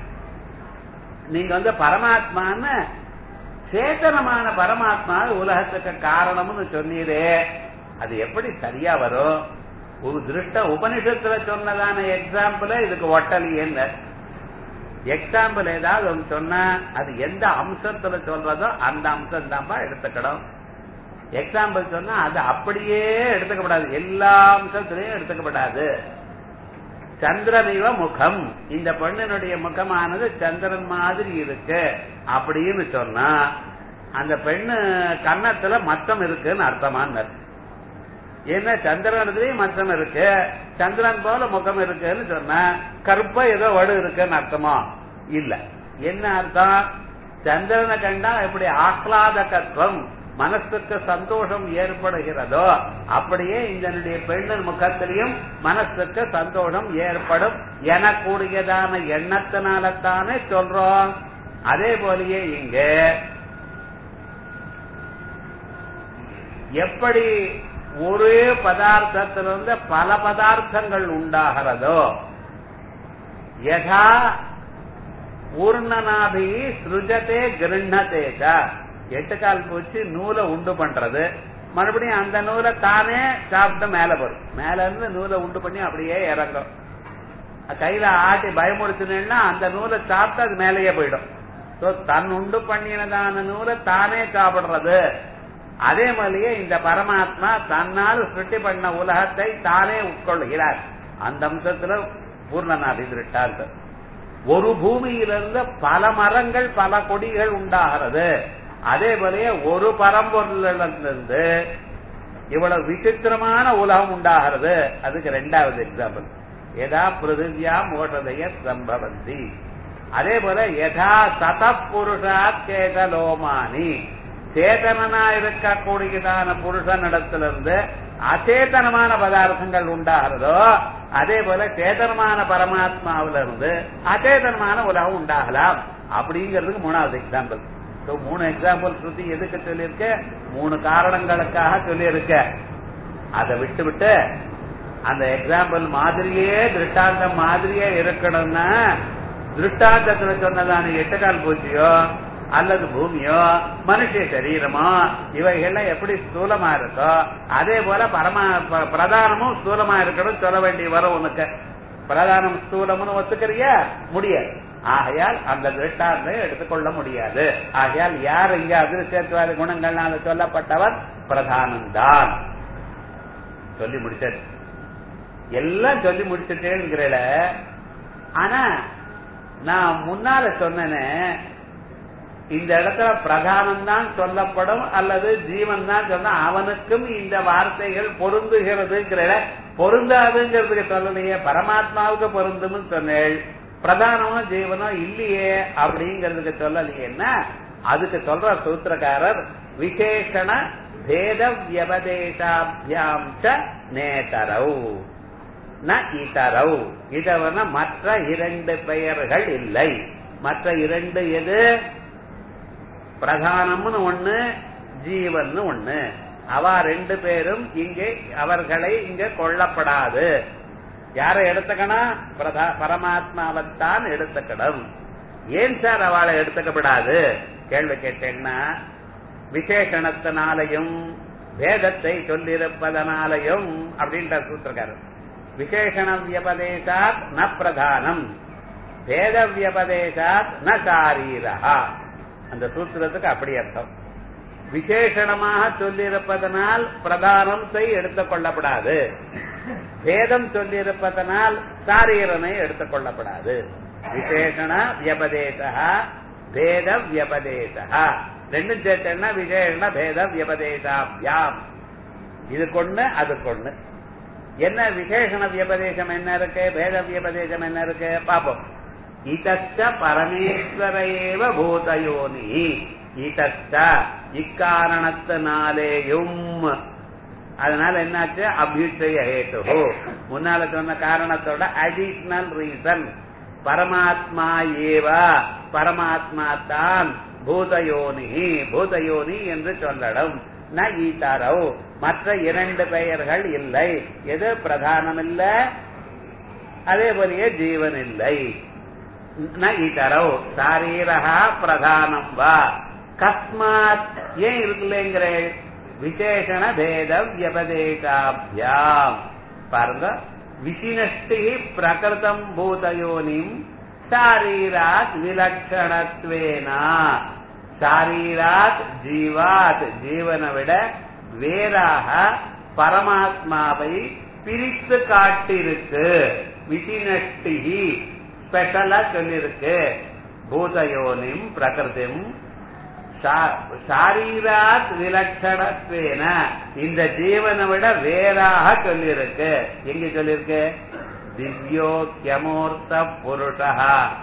நீங்க வந்து பரமாத்மான்னு சேதனமான பரமாத்மா உலகத்துக்கு காரணம்னு சொன்னீரே அது எப்படி சரியா வரும் ஒரு திருஷ்ட உபனிஷத்துல சொன்னதான எக்ஸாம்பிள் இதுக்கு ஒட்டலியன்னு எக்ஸாம்பிள் ஏதாவது ஒன்று சொன்னா அது எந்த அம்சத்துல சொல்றதோ அந்த அம்சம் தான்ப்பா எடுத்துக்கணும் எக்ஸாம்பிள் சொன்னா அது அப்படியே எடுத்துக்கப்படாது எல்லா அம்சத்திலையும் எடுத்துக்கப்படாது சந்திரனிவ முகம் இந்த பெண்ணினுடைய முகமானது சந்திரன் மாதிரி இருக்கு அப்படின்னு சொன்னா அந்த பெண்ணு கன்னத்துல மச்சம் இருக்குன்னு அர்த்தமான ஏன்னா சந்திரனத்துலயும் மச்சம் இருக்கு சந்திரன் போல முகம் இருக்குன்னு சொன்னா கருப்பா ஏதோ வடு இருக்குன்னு அர்த்தமா இல்ல என்ன அர்த்தம் சந்திரனை கண்டா எப்படி ஆஹ்லாதகத்துவம் மனசுக்கு சந்தோஷம் ஏற்படுகிறதோ அப்படியே இதனுடைய பெண்ணின் முகத்திலையும் மனசுக்கு சந்தோஷம் ஏற்படும் எனக்கூடியதான எண்ணத்தினாலத்தானே சொல்றோம் அதே போலயே இங்க எப்படி ஒரே பதார்த்தத்திலிருந்து பல பதார்த்தங்கள் உண்டாகிறதோ யதா பூர்ணனாபி சிருஜத்தே கிருண்ணதேக எட்டுக்கால் பூச்சி நூலை உண்டு பண்றது மறுபடியும் அந்த நூலை தானே சாப்பிட்டு மேல வரும் மேல இருந்து நூலை உண்டு பண்ணி அப்படியே இறங்கும் கையில ஆட்டி பயமுடுத்தினா அந்த நூலை சாப்பிட்டு அது மேலேயே போயிடும் தன் உண்டு பண்ணினதான நூலை தானே சாப்பிடுறது அதே மாதிரியே இந்த பரமாத்மா தன்னால் சிருஷ்டி பண்ண உலகத்தை தானே உட்கொள்கிறார் அந்த அம்சத்துல பூர்ணநாதி திருட்டார்கள் ஒரு பூமியிலிருந்து பல மரங்கள் பல கொடிகள் உண்டாகிறது அதே போலயே ஒரு பரம்பொருளிலிருந்து இவ்வளவு விசித்திரமான உலகம் உண்டாகிறது அதுக்கு ரெண்டாவது எக்ஸாம்பிள் எதா பிருதிவியா மோஷதைய சம்பவந்தி அதே போல யதா சத புருஷாத் கேதலோமானி சேதனனா இருக்கக்கூடியதான புருஷனிடத்திலிருந்து அச்சேதனமான பதார்த்தங்கள் உண்டாகிறதோ அதே போல சேதனமான பரமாத்மாவிலிருந்து அச்சேதனமான உலகம் உண்டாகலாம் அப்படிங்கிறதுக்கு மூணாவது எக்ஸாம்பிள் மூணு எக்ஸாம்பிள் ஸ்ருதி எதுக்கு சொல்லியிருக்க மூணு காரணங்களுக்காக சொல்லியிருக்க அதை விட்டு விட்டு அந்த எக்ஸாம்பிள் மாதிரியே திருஷ்டாந்தம் மாதிரியே இருக்கணும்னா திருஷ்டாந்தத்துல சொன்னதான எட்டுக்கால் பூச்சியோ அல்லது பூமியோ மனுஷ சரீரமோ இவைகள்லாம் எப்படி ஸ்தூலமா இருக்கோ அதே போல பரமா பிரதானமும் ஸ்தூலமா இருக்கணும் சொல்ல வேண்டிய வரும் உனக்கு பிரதானம் ஸ்தூலம்னு ஒத்துக்கிறியா முடியாது ஆகையால் அந்த திருஷ்டாந்தை எடுத்துக்கொள்ள முடியாது ஆகையால் யார் இங்க அதிர்ஷ்டத்துவாத குணங்கள்னால சொல்லப்பட்டவர் பிரதானம்தான் சொல்லி முடிச்சது எல்லாம் சொல்லி முடிச்சுட்டேங்கிற ஆனா நான் முன்னால சொன்னேனே இந்த இடத்துல பிரதானம் தான் சொல்லப்படும் அல்லது ஜீவன் தான் சொன்ன அவனுக்கும் இந்த வார்த்தைகள் பொருந்துகிறதுங்கிற பொருந்தாதுங்கிறதுக்கு சொல்லலையே பரமாத்மாவுக்கு பொருந்தும்னு சொன்னேள் பிரதானமும் ஜீவனும் இல்லையே அப்படிங்கிறதுக்கு சொல்லலையேன்னா அதுக்கு சொல்ற சூத்திரக்காரர் விசேஷண பேத வியபதேசாபியாம் நேதரவு ந இதரவு இதவன மற்ற இரண்டு பெயர்கள் இல்லை மற்ற இரண்டு எது பிரதானம்னு ஒண்ணு ஜீவன் ஒண்ணு அவ ரெண்டு பேரும் இங்கே அவர்களை இங்க கொல்லப்படாது யாரை எடுத்துக்கணும் பரமாத்மாவைத்தான் எடுத்துக்கணும் ஏன் சார் அவளை எடுத்துக்கப்படாது கேள்வி கேட்டேன்னா விசேஷணத்தினாலையும் பேதத்தை சொல்லியிருப்பதனாலையும் அப்படின்ற சூத்திரக்காரர் விசேஷண வியபதேசாத் ந பிரதானம் பேத வியபதேசாத் ந சாரீரா அந்த சூத்திரத்துக்கு அப்படி அர்த்தம் விசேஷணமாக சொல்லியிருப்பதனால் பிரதானத்தை எடுத்துக் கொள்ளப்படாது பேதம் சொல்லியிருப்பதனால் சாரீரனை எடுத்துக் கொள்ளப்படாது விசேஷண வியபதேசா பேத வியபதேசா ரெண்டும் சேர்த்தா விசேஷண பேத வியபதேசாபியாம் இது கொண்டு அது கொண்டு என்ன விசேஷண வியபதேசம் என்ன இருக்கு பேத வியபதேசம் என்ன இருக்கு பாப்போம் இதச்ச பரமேஸ்வர ஏவ பூதயோனி இதச்ச இக்காரணத்தினாலேயும் அதனால என்னாச்சு அபியுச்சய ஹேத்து முன்னால சொன்ன காரணத்தோட அடிஷனல் ரீசன் பரமாத்மா ஏவ பரமாத்மா தான் பூதயோனி பூதயோனி என்று சொல்லடும் ந ஈதாரவ் மற்ற இரண்டு பெயர்கள் இல்லை எது பிரதானம் இல்ல அதே போலயே ஜீவன் இல்லை ந இதரவ் சாரீரகா பிரதானம் வா கஸ்மாத் ஏன் இருக்குல்லைங்கிற விசேஷண பேத வியபதேசாபியாம் பாருங்க விசினஷ்டி பிரகிருதம் பூதயோனிம் சாரீராத் விலட்சணத்வேனா சாரீராத் ஜீவாத் ஜீவனை விட வேறாக பரமாத்மாவை பிரித்து காட்டிருக்கு விதிநஷ்டிகி ஸ்பெஷலா சொல்லிருக்கு பூதயோனிம் பிரகிருதிம் சாரீராத் விலட்சணத்வேன இந்த ஜீவனை விட வேறாக சொல்லியிருக்கு எங்க சொல்லியிருக்கு திவ்யோக்கியமூர்த்த புருஷா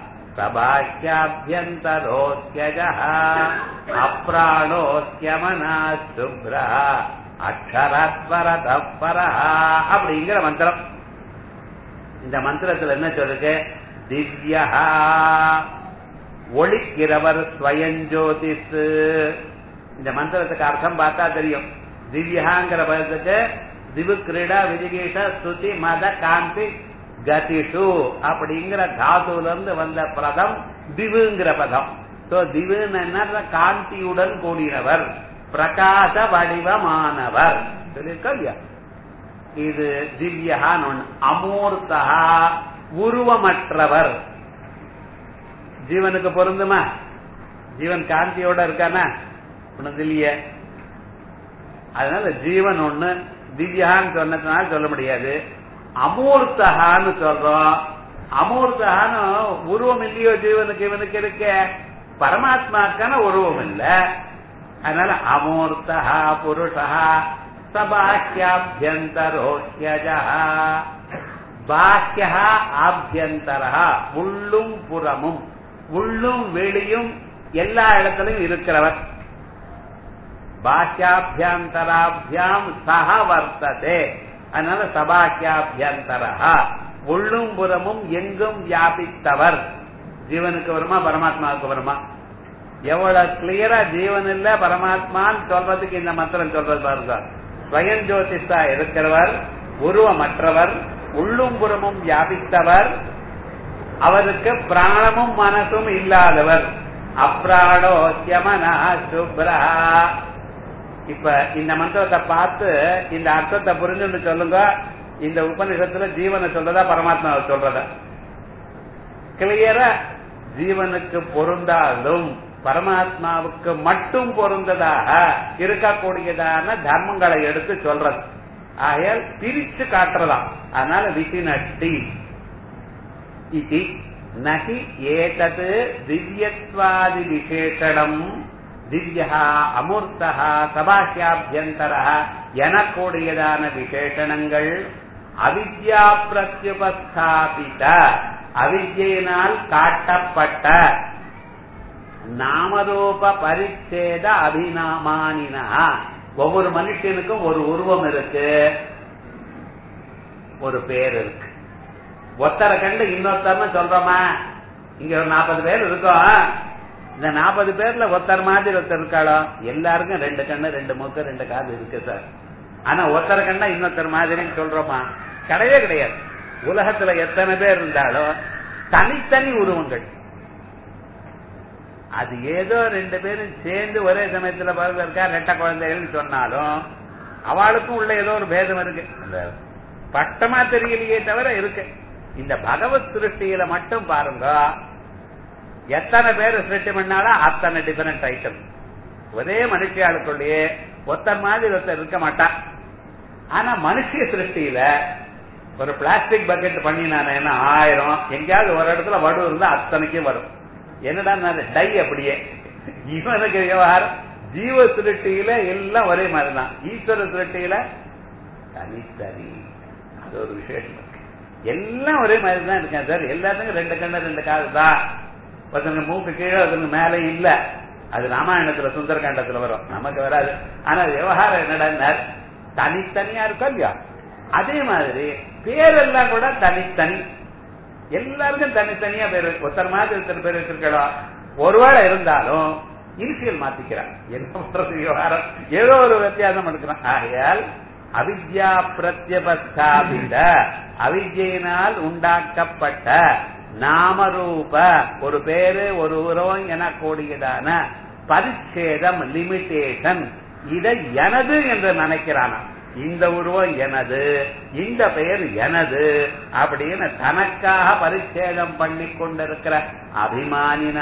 சபாக்கியாபியந்தரோக்கியஜ அப்ராணோக்கியமனா சுப்ர அக்ஷரஸ்வரத பரஹா அப்படிங்கிற மந்திரம் இந்த மந்திரத்துல என்ன சொல்லுக்கு திவ்யா ஒளிக்கிறவர் ஸ்வயஞ்சோதிஸ் இந்த மந்திரத்துக்கு அர்த்தம் பார்த்தா தெரியும் திவ்யாங்கிற பதத்துக்கு திவு கிரீடா விதிகீஷ ஸ்துதி மத காந்தி கதிஷு அப்படிங்கிற தாதுல இருந்து வந்த பதம் திவுங்கிற பதம் சோ திவுன்னு என்ன காந்தியுடன் கூடினவர் பிரகாச வடிவமானவர் சொல்லியிருக்கா இல்லையா இது திவ்யகான்னு ஒண்ணு அமூர்த்தா உருவமற்றவர் ஜீவனுக்கு பொருந்துமா ஜீவன் காந்தியோட இருக்கானா ஒண்ணு இல்லையே அதனால ஜீவன் ஒண்ணு திவ்யான்னு சொன்னதுனால சொல்ல முடியாது அமூர்த்தகான்னு சொல்றோம் அமூர்த்தகான்னு உருவம் இல்லையோ ஜீவனுக்கு இவனுக்கு இருக்க பரமாத்மாக்கான உருவம் இல்ல அதனால அமூர்த்தா புருஷா சபாக்கியாபியந்தரோக்கியஜா பாக்கியா ஆபியந்தரா உள்ளும் புறமும் உள்ளும் வெளியும் எல்லா இடத்திலும் இருக்கிறவர் பாக்கியாபியந்தராபியாம் சக வர்த்ததே அதனால சபாக்கியாபியந்தரா உள்ளும் புறமும் எங்கும் வியாபித்தவர் ஜீவனுக்கு வருமா பரமாத்மாவுக்கு வருமா எவ்வளவு கிளியரா ஜீவன் இல்ல பரமாத்மான்னு சொல்றதுக்கு இந்த மந்திரம் சொல்றது பாருங்க ஸ்வயம் ஜோதிஷா இருக்கிறவர் உருவமற்றவர் உள்ளும் புறமும் வியாபித்தவர் அவருக்கு பிராணமும் மனசும் இல்லாதவர் அப்ராணோ யமனா சுப்ரா இப்ப இந்த மந்திரத்தை பார்த்து இந்த அர்த்தத்தை புரிஞ்சுன்னு சொல்லுங்க இந்த உபநிஷத்துல ஜீவனை சொல்றதா பரமாத்மாவை சொல்றதா கிளியரா ஜீவனுக்கு பொருந்தாலும் பரமாத்மாவுக்கு மட்டும் பொருந்ததாக இருக்கக்கூடியதான தர்மங்களை எடுத்து சொல்றது ஆகையால் பிரிச்சு காட்டுறதாம் அதனால விசினட்டி இது நகி ஏதது திவ்யத்வாதி விசேஷனம் திவ்யா அமூர்த்தா சபாஷியாபியந்தர எனக்கூடியதான விசேஷணங்கள் அவித்யா பிரத்யுபஸ்தாபித அவித்யினால் காட்டப்பட்ட நாமரூப பரிச்சேத அபிநாமானினா ஒவ்வொரு மனுஷனுக்கும் ஒரு உருவம் இருக்கு ஒரு பேர் இருக்கு ஒத்தரை கண்டு இன்னொருத்தர்னு சொல்றோமா இங்க ஒரு நாற்பது பேர் இருக்கோம் இந்த நாற்பது பேர்ல ஒருத்தர் மாதிரி ஒருத்தர் இருக்காளோ எல்லாருக்கும் ரெண்டு கண்ணு ரெண்டு மூக்கு ரெண்டு காது இருக்கு சார் ஆனா ஒருத்தரை கண்டா இன்னொருத்தர் மாதிரின்னு சொல்றோமா கிடையவே கிடையாது உலகத்துல எத்தனை பேர் இருந்தாலும் தனித்தனி உருவங்கள் அது ஏதோ ரெண்டு பேரும் சேர்ந்து ஒரே சமயத்துல பிறகு இருக்கா ரெட்ட குழந்தைகள்னு சொன்னாலும் அவளுக்கும் உள்ள ஏதோ ஒரு பேதம் இருக்கு அந்த பட்டமா தெரியலையே தவிர இருக்கு இந்த பகவத் சிருஷ்டியில மட்டும் பாருங்க எத்தனை பேர் சிருஷ்டி பண்ணாலும் அத்தனை டிஃபரெண்ட் ஐட்டம் ஒரே மனுஷியாளுக்குள்ளேயே ஒருத்தர் மாதிரி ஒருத்தர் இருக்க மாட்டான் ஆனா மனுஷிய சிருஷ்டியில ஒரு பிளாஸ்டிக் பக்கெட் பண்ணினானேன்னா ஆயிரம் எங்கேயாவது ஒரு இடத்துல வடு இருந்தா அத்தனைக்கும் வரும் என்னடா டை அப்படியே இவனுக்கு விவகாரம் ஜீவ சிருஷ்டியில எல்லாம் ஒரே மாதிரி தான் ஈஸ்வர சிருஷ்டியில தனித்தனி அது ஒரு விசேஷம் இருக்கு எல்லாம் ஒரே மாதிரி தான் இருக்கேன் சார் எல்லாத்துக்கும் ரெண்டு கண்ணு ரெண்டு காது தான் ஒருத்தனுக்கு மூக்கு கீழே ஒருத்தனுக்கு மேலே இல்ல அது ராமாயணத்துல சுந்தரகாண்டத்துல வரும் நமக்கு வராது ஆனா விவகாரம் என்னடா தனித்தனியா இருக்கும் இல்லையா அதே மாதிரி பேரெல்லாம் கூட தனித்தனி எல்லாருக்கும் தனித்தனியா பேர் ஒருத்தர் மாதிரி ஒருத்தர் பேர் வச்சிருக்கலாம் ஒருவேளை இருந்தாலும் இனிஷியல் மாத்திக்கிறான் என்ன பண்றது விவகாரம் ஏதோ ஒரு வித்தியாசம் எடுக்கிறான் ஆகையால் அவித்யா பிரத்யபஸ்தாபித அவித்யினால் உண்டாக்கப்பட்ட நாமரூப ஒரு பேரு ஒரு உரம் எனக்கூடியதான பரிச்சேதம் லிமிட்டேஷன் இதை எனது என்று நினைக்கிறானா இந்த உருவம் எனது இந்த பெயர் எனது அப்படின்னு தனக்காக பரிச்சேதம் பண்ணி கொண்டிருக்கிற அபிமானினா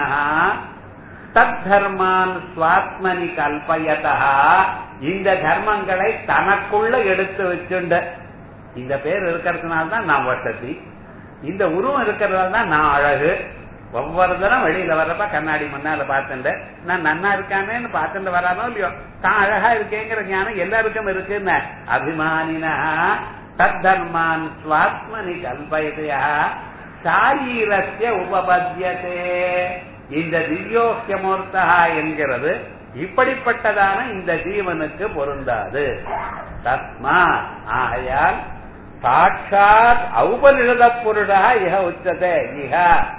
தர்மான் சுவாத்மனி கல்பயதா இந்த தர்மங்களை தனக்குள்ள எடுத்து வச்சுண்ட இந்த பேர் இருக்கிறதுனால தான் நான் வசதி இந்த உருவம் இருக்கிறதால தான் நான் அழகு ஒவ்வொரு தரம் வெளியில வர்றப்ப கண்ணாடி முன்னால பார்த்துட்டு நான் நன்னா இருக்கானேன்னு பார்த்துட்டு வரானோ இல்லையோ தான் அழகா இருக்கேங்கிற ஞானம் எல்லாருக்கும் இருக்குன்னு அபிமானினா தர்மான் சுவாத்மனி கல்பயதையா சாரீரஸ்ய உபபத்தியதே இந்த திவ்யோக்கியமூர்த்தா என்கிறது இப்படிப்பட்டதான இந்த ஜீவனுக்கு பொருந்தாது தஸ்மா ஆகையால் சாட்சாத் ஔபனிஷத புருடா இக உச்சதே இக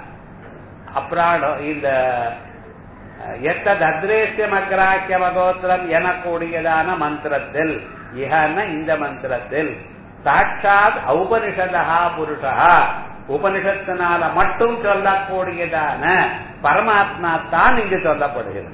அப்ராடம் இந்த எத்தது அத்ரேசியம் அக்ராக்கிய மகோத்திரம் எனக்கூடியதான மந்திரத்தில் இகன இந்த மந்திரத்தில் சாட்சாத் ஔபனிஷதா புருஷா உபனிஷத்தினால மட்டும் சொல்லக்கூடியதான பரமாத்மா தான் இங்கு சொல்லப்படுகிறது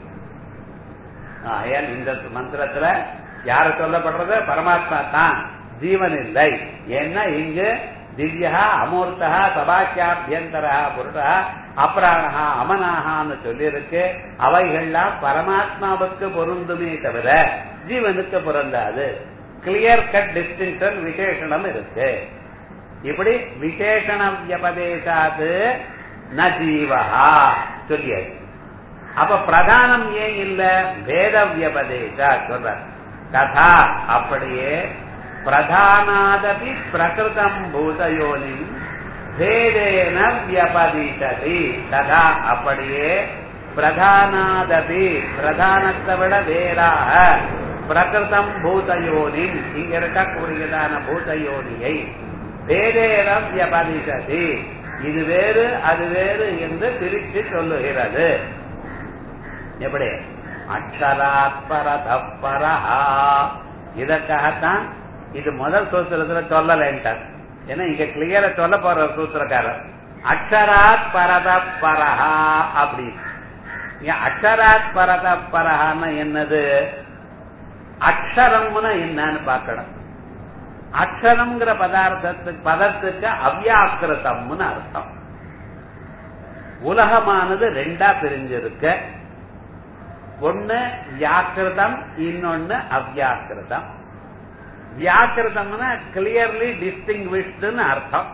ஆகையால் இந்த மந்திரத்துல யார சொல்லப்படுறது பரமாத்மா தான் ஜீவன் இல்லை ஏன்னா இங்கு திவ்யா அமூர்த்தா சபாக்கியாபியந்தரா புருஷா அப்ராணஹா அமனாகான்னு சொல்லியிருக்கு அவைகள்லாம் பரமாத்மாவுக்கு பொருந்துமே தவிர ஜீவனுக்கு பொருந்தாது கிளியர் கட் டிஸ்டிங்ஷன் விசேஷனம் இருக்கு இப்படி விசேஷண வியபதேசாது ந ஜீவஹா சொல்லியாச்சு அப்ப பிரதானம் ஏன் இல்ல வேத வியபதேசா சொல்ற கதா அப்படியே பிரதானாதபி பிரகிருதம் பூதயோனி வேதேன வியபதிஷதி ததா அப்படியே பிரதானாதபி பிரதானத்தை விட வேறாக பிரகிருதம் பூதயோனி இங்க இருக்கக்கூடியதான பூதயோனியை வேதேன வியபதிஷதி இது வேறு அது வேறு என்று பிரித்து சொல்லுகிறது எப்படி அக்ஷராத்பரதப்பரஹா இதற்காகத்தான் இது முதல் சூத்திரத்துல சொல்லலைன்ட்டார் ஏன்னா இங்க கிளியரா சொல்ல போற சூத்திரக்காரர் அக்ஷராத் பரத பரஹா அப்படி அக்ஷராத் பரத பரஹான்னு என்னது அக்ஷரம்னு என்னன்னு பார்க்கணும் அக்ஷரம்ங்கிற பதார்த்தத்துக்கு பதத்துக்கு அவ்யாக்கிருத்தம்னு அர்த்தம் உலகமானது ரெண்டா பிரிஞ்சிருக்கு ஒன்னு வியாக்கிருதம் இன்னொன்னு அவ்யாக்கிருதம் வியாக்கிருதம்னா கிளியர்லி டிஸ்டிங்விஷ்டுன்னு அர்த்தம்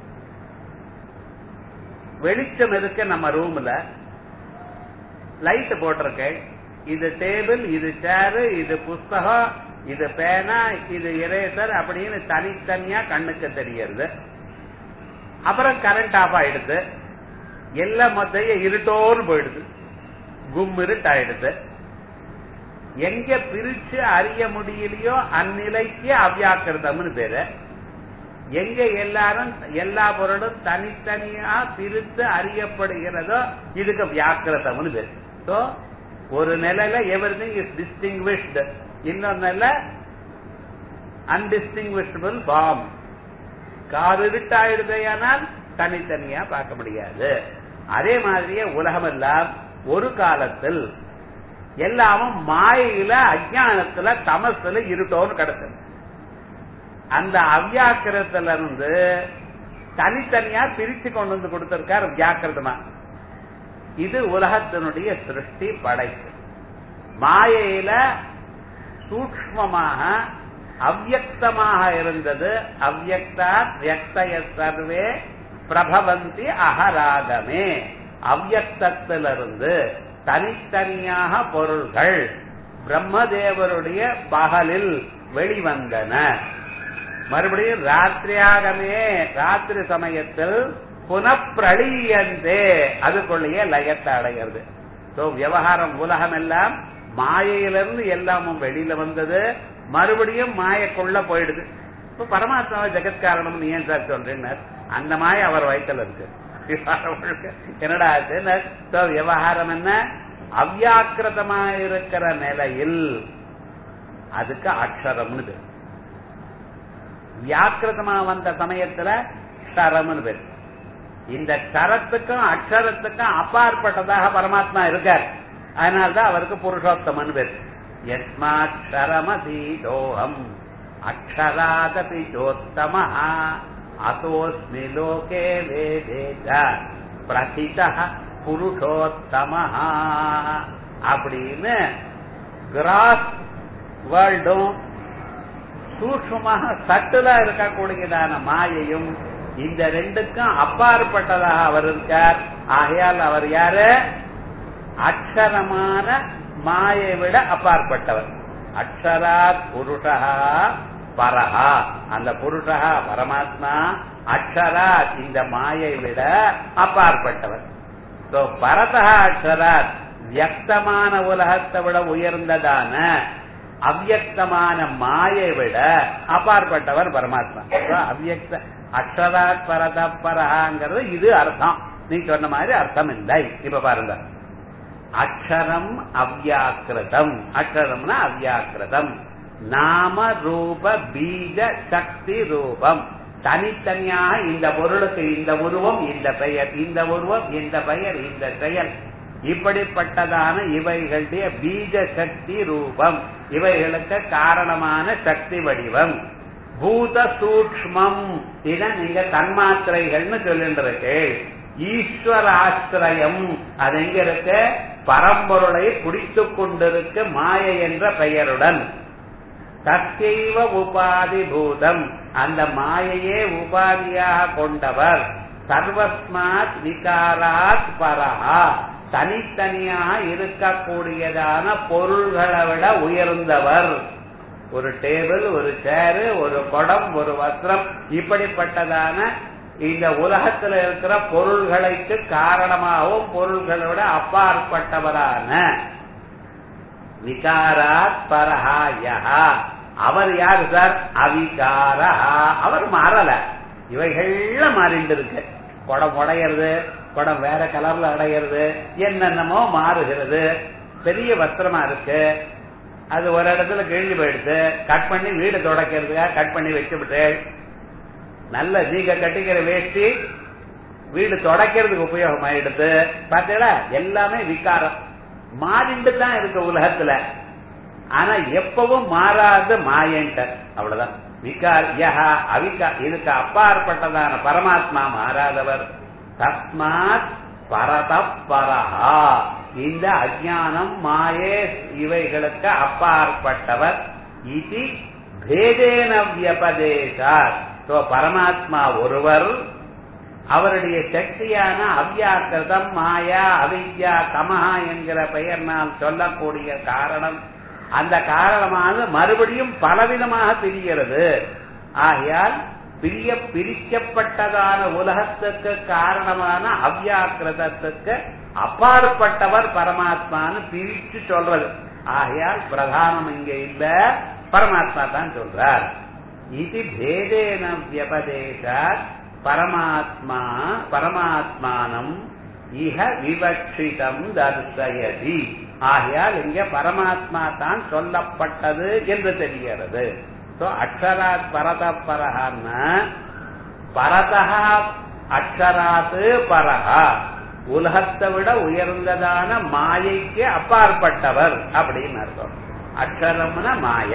வெளிச்சம் இருக்கு நம்ம ரூம்ல லைட் போட்டிருக்கேன் இது டேபிள் இது சேரு இது புஸ்தகம் இது பேனா இது இரேசர் அப்படின்னு தனித்தனியா கண்ணுக்கு தெரியறது அப்புறம் கரண்ட் ஆஃப் ஆயிடுது எல்லாம் மொத்தைய இருட்டோன்னு போயிடுது கும் இருட்டாயிடுது எங்க பிரிச்சு அறிய முடியலையோ அந்நிலைக்கு அவ்யாக்கிருதம்னு பேரு எங்க எல்லாரும் எல்லா பொருளும் தனித்தனியா பிரித்து அறியப்படுகிறதோ இதுக்கு வியாக்கிரதம்னு பேரு சோ ஒரு நிலையில எவ்ரி திங் இஸ் டிஸ்டிங்விஷ்டு இன்னொரு நிலை அன்டிஸ்டிங்விஷபிள் பாம் கார் இருட்டாயிடுதையானால் தனித்தனியா பார்க்க முடியாது அதே மாதிரியே உலகம் எல்லாம் ஒரு காலத்தில் எல்லாமும் மாயையில அஜானத்துல தமசுல இருட்டோன்னு கிடக்குது அந்த அவ்யாக்கிரத்துல இருந்து தனித்தனியா பிரிச்சு கொண்டு வந்து கொடுத்திருக்கார் வியாக்கிரதமா இது உலகத்தினுடைய சிருஷ்டி படைப்பு மாயையில சூக்மமாக அவ்யக்தமாக இருந்தது அவ்யக்தா வியக்தய சர்வே பிரபவந்தி அகராகமே அவ்யக்தத்திலிருந்து தனித்தனியாக பொருள்கள் பிரம்மதேவருடைய பகலில் வெளிவந்தன மறுபடியும் ராத்திரியாகமே ராத்திரி சமயத்தில் புனப்பிரளீயந்தே அதுக்குள்ளேயே லயத்தை அடைகிறது சோ விவகாரம் உலகம் எல்லாம் மாயையிலிருந்து எல்லாமும் வெளியில வந்தது மறுபடியும் மாயக்குள்ள போயிடுது இப்ப பரமாத்மாவை ஜெகத்காரணம் ஏன் சார் சொல்றேன்னு அந்த மாய அவர் வயிற்றுல இருக்கு என்னடா ஆச்சு விவகாரம் என்ன அவ்யாக்கிரதமா இருக்கிற நிலையில் அதுக்கு அக்ஷரம்னு பேர் வியாக்கிரதமா வந்த சமயத்துல க்ஷரம்னு பேர் இந்த க்ஷரத்துக்கும் அக்ஷரத்துக்கும் அப்பாற்பட்டதாக பரமாத்மா இருக்கார் அதனால்தான் அவருக்கு புருஷோத்தமன் பேர் யஸ்மாட்சரமதீதோகம் அக்ஷராதபி சோத்தம அசோஸ்மி லோகே வேதே ச பிரதித புருஷோத்தம அப்படின்னு கிராஸ் வேர்ல்டும் சூக்மமாக சட்டுலா இருக்கக்கூடியதான மாயையும் இந்த ரெண்டுக்கும் அப்பாற்பட்டதாக அவர் இருக்கார் ஆகையால் அவர் யாரு அக்ஷரமான மாயை விட அப்பாற்பட்டவர் அக்ஷராத் புருஷா பரஹா அந்த புருஷா பரமாத்மா அக்ஷராத் இந்த மாயை விட அப்பாற்பட்டவர் சோ பரதா அக்ஷராத் வியக்தமான உலகத்தை விட உயர்ந்ததான அவ்யக்தமான மாயை விட அப்பாற்பட்டவர் பரமாத்மா அவ்யக்த அக்ஷராத் பரத பரஹாங்கிறது இது அர்த்தம் நீ சொன்ன மாதிரி அர்த்தம் இல்லை இப்ப பாருங்க அக்ஷரம் அவ்யாக்கிருதம் அக்ஷரம்னா அவ்யாக்கிருதம் நாம ரூப பீஜ சக்தி ரூபம் தனித்தனியாக இந்த பொருளுக்கு இந்த உருவம் இந்த பெயர் இந்த உருவம் இந்த பெயர் இந்த செயல் இப்படிப்பட்டதான இவைகளுடைய பீஜ சக்தி ரூபம் இவைகளுக்கு காரணமான சக்தி வடிவம் பூத சூக்மம் இத நீங்க தன்மாத்திரைகள்னு சொல்லிட்டு இருக்கு ஈஸ்வராசிரயம் அது எங்க இருக்கு பரம்பொருளை பிடித்துக் கொண்டிருக்க மாயை என்ற பெயருடன் தற்செய்வ உபாதி பூதம் அந்த மாயையே உபாதியாக கொண்டவர் சர்வஸ்மாத் விகாராத் பரஹா தனித்தனியாக இருக்கக்கூடியதான பொருள்களை விட உயர்ந்தவர் ஒரு டேபிள் ஒரு சேரு ஒரு குடம் ஒரு வஸ்திரம் இப்படிப்பட்டதான இந்த உலகத்தில் இருக்கிற பொருள்களுக்கு காரணமாகவும் பொருள்களோட அப்பாற்பட்டவரான விகாராத் பரஹாயா அவர் யாரு சார் அவிகாரஹா அவர் மாறல இவைகள்ல மாறிட்டு இருக்கு குடம் உடையிறது குடம் வேற கலர்ல அடையிறது என்னென்னமோ மாறுகிறது பெரிய வஸ்திரமா இருக்கு அது ஒரு இடத்துல கிழிஞ்சு போயிடுது கட் பண்ணி வீடு தொடக்கிறதுக்காக கட் பண்ணி வச்சுவிட்டு நல்ல ஜீக கட்டிக்கிற வேஷ்டி வீடு தொடக்கிறதுக்கு உபயோகம் ஆயிடுது பாத்தீங்களா எல்லாமே விகாரம் மாறிண்டு தான் இருக்கு உலகத்துல ஆனா எப்பவும் மாறாத மாயன்ட்ட அவ்வளவுதான் விகார் யஹா அவிகா இதுக்கு அப்பாற்பட்டதான பரமாத்மா மாறாதவர் தஸ்மாத் பரத பரஹா இந்த அஜானம் மாயே இவைகளுக்கு அப்பாற்பட்டவர் இது பேதேன வியபதேசார் பரமாத்மா ஒருவர் அவருடைய சக்தியான அவ்யாக்கிருதம் மாயா அவித்யா தமஹா என்கிற பெயர்னால் சொல்லக்கூடிய காரணம் அந்த காரணமானது மறுபடியும் பலவிதமாக பிரிகிறது ஆகையால் பிரிய பிரிக்கப்பட்டதான உலகத்துக்கு காரணமான அவ்யாக்கிருதத்துக்கு அப்பாற்பட்டவர் பரமாத்மான்னு பிரிச்சு சொல்றது ஆகையால் பிரதானம் இங்க இல்ல பரமாத்மா தான் சொல்றார் இது பேதேன வியபதேசாத் பரமாத்மா பரமாத்மானம் இஹ விவக்ஷிதம் தர்சயதி ஆகையால் இங்க பரமாத்மா தான் சொல்லப்பட்டது என்று தெரிகிறது அக்ஷராத் பரத பரஹான்னா பரதா அக்ஷராத்து பரஹா உலகத்தை விட உயர்ந்ததான மாயைக்கு அப்பாற்பட்டவர் அப்படின்னு அர்த்தம் அக்ஷரம்னா மாய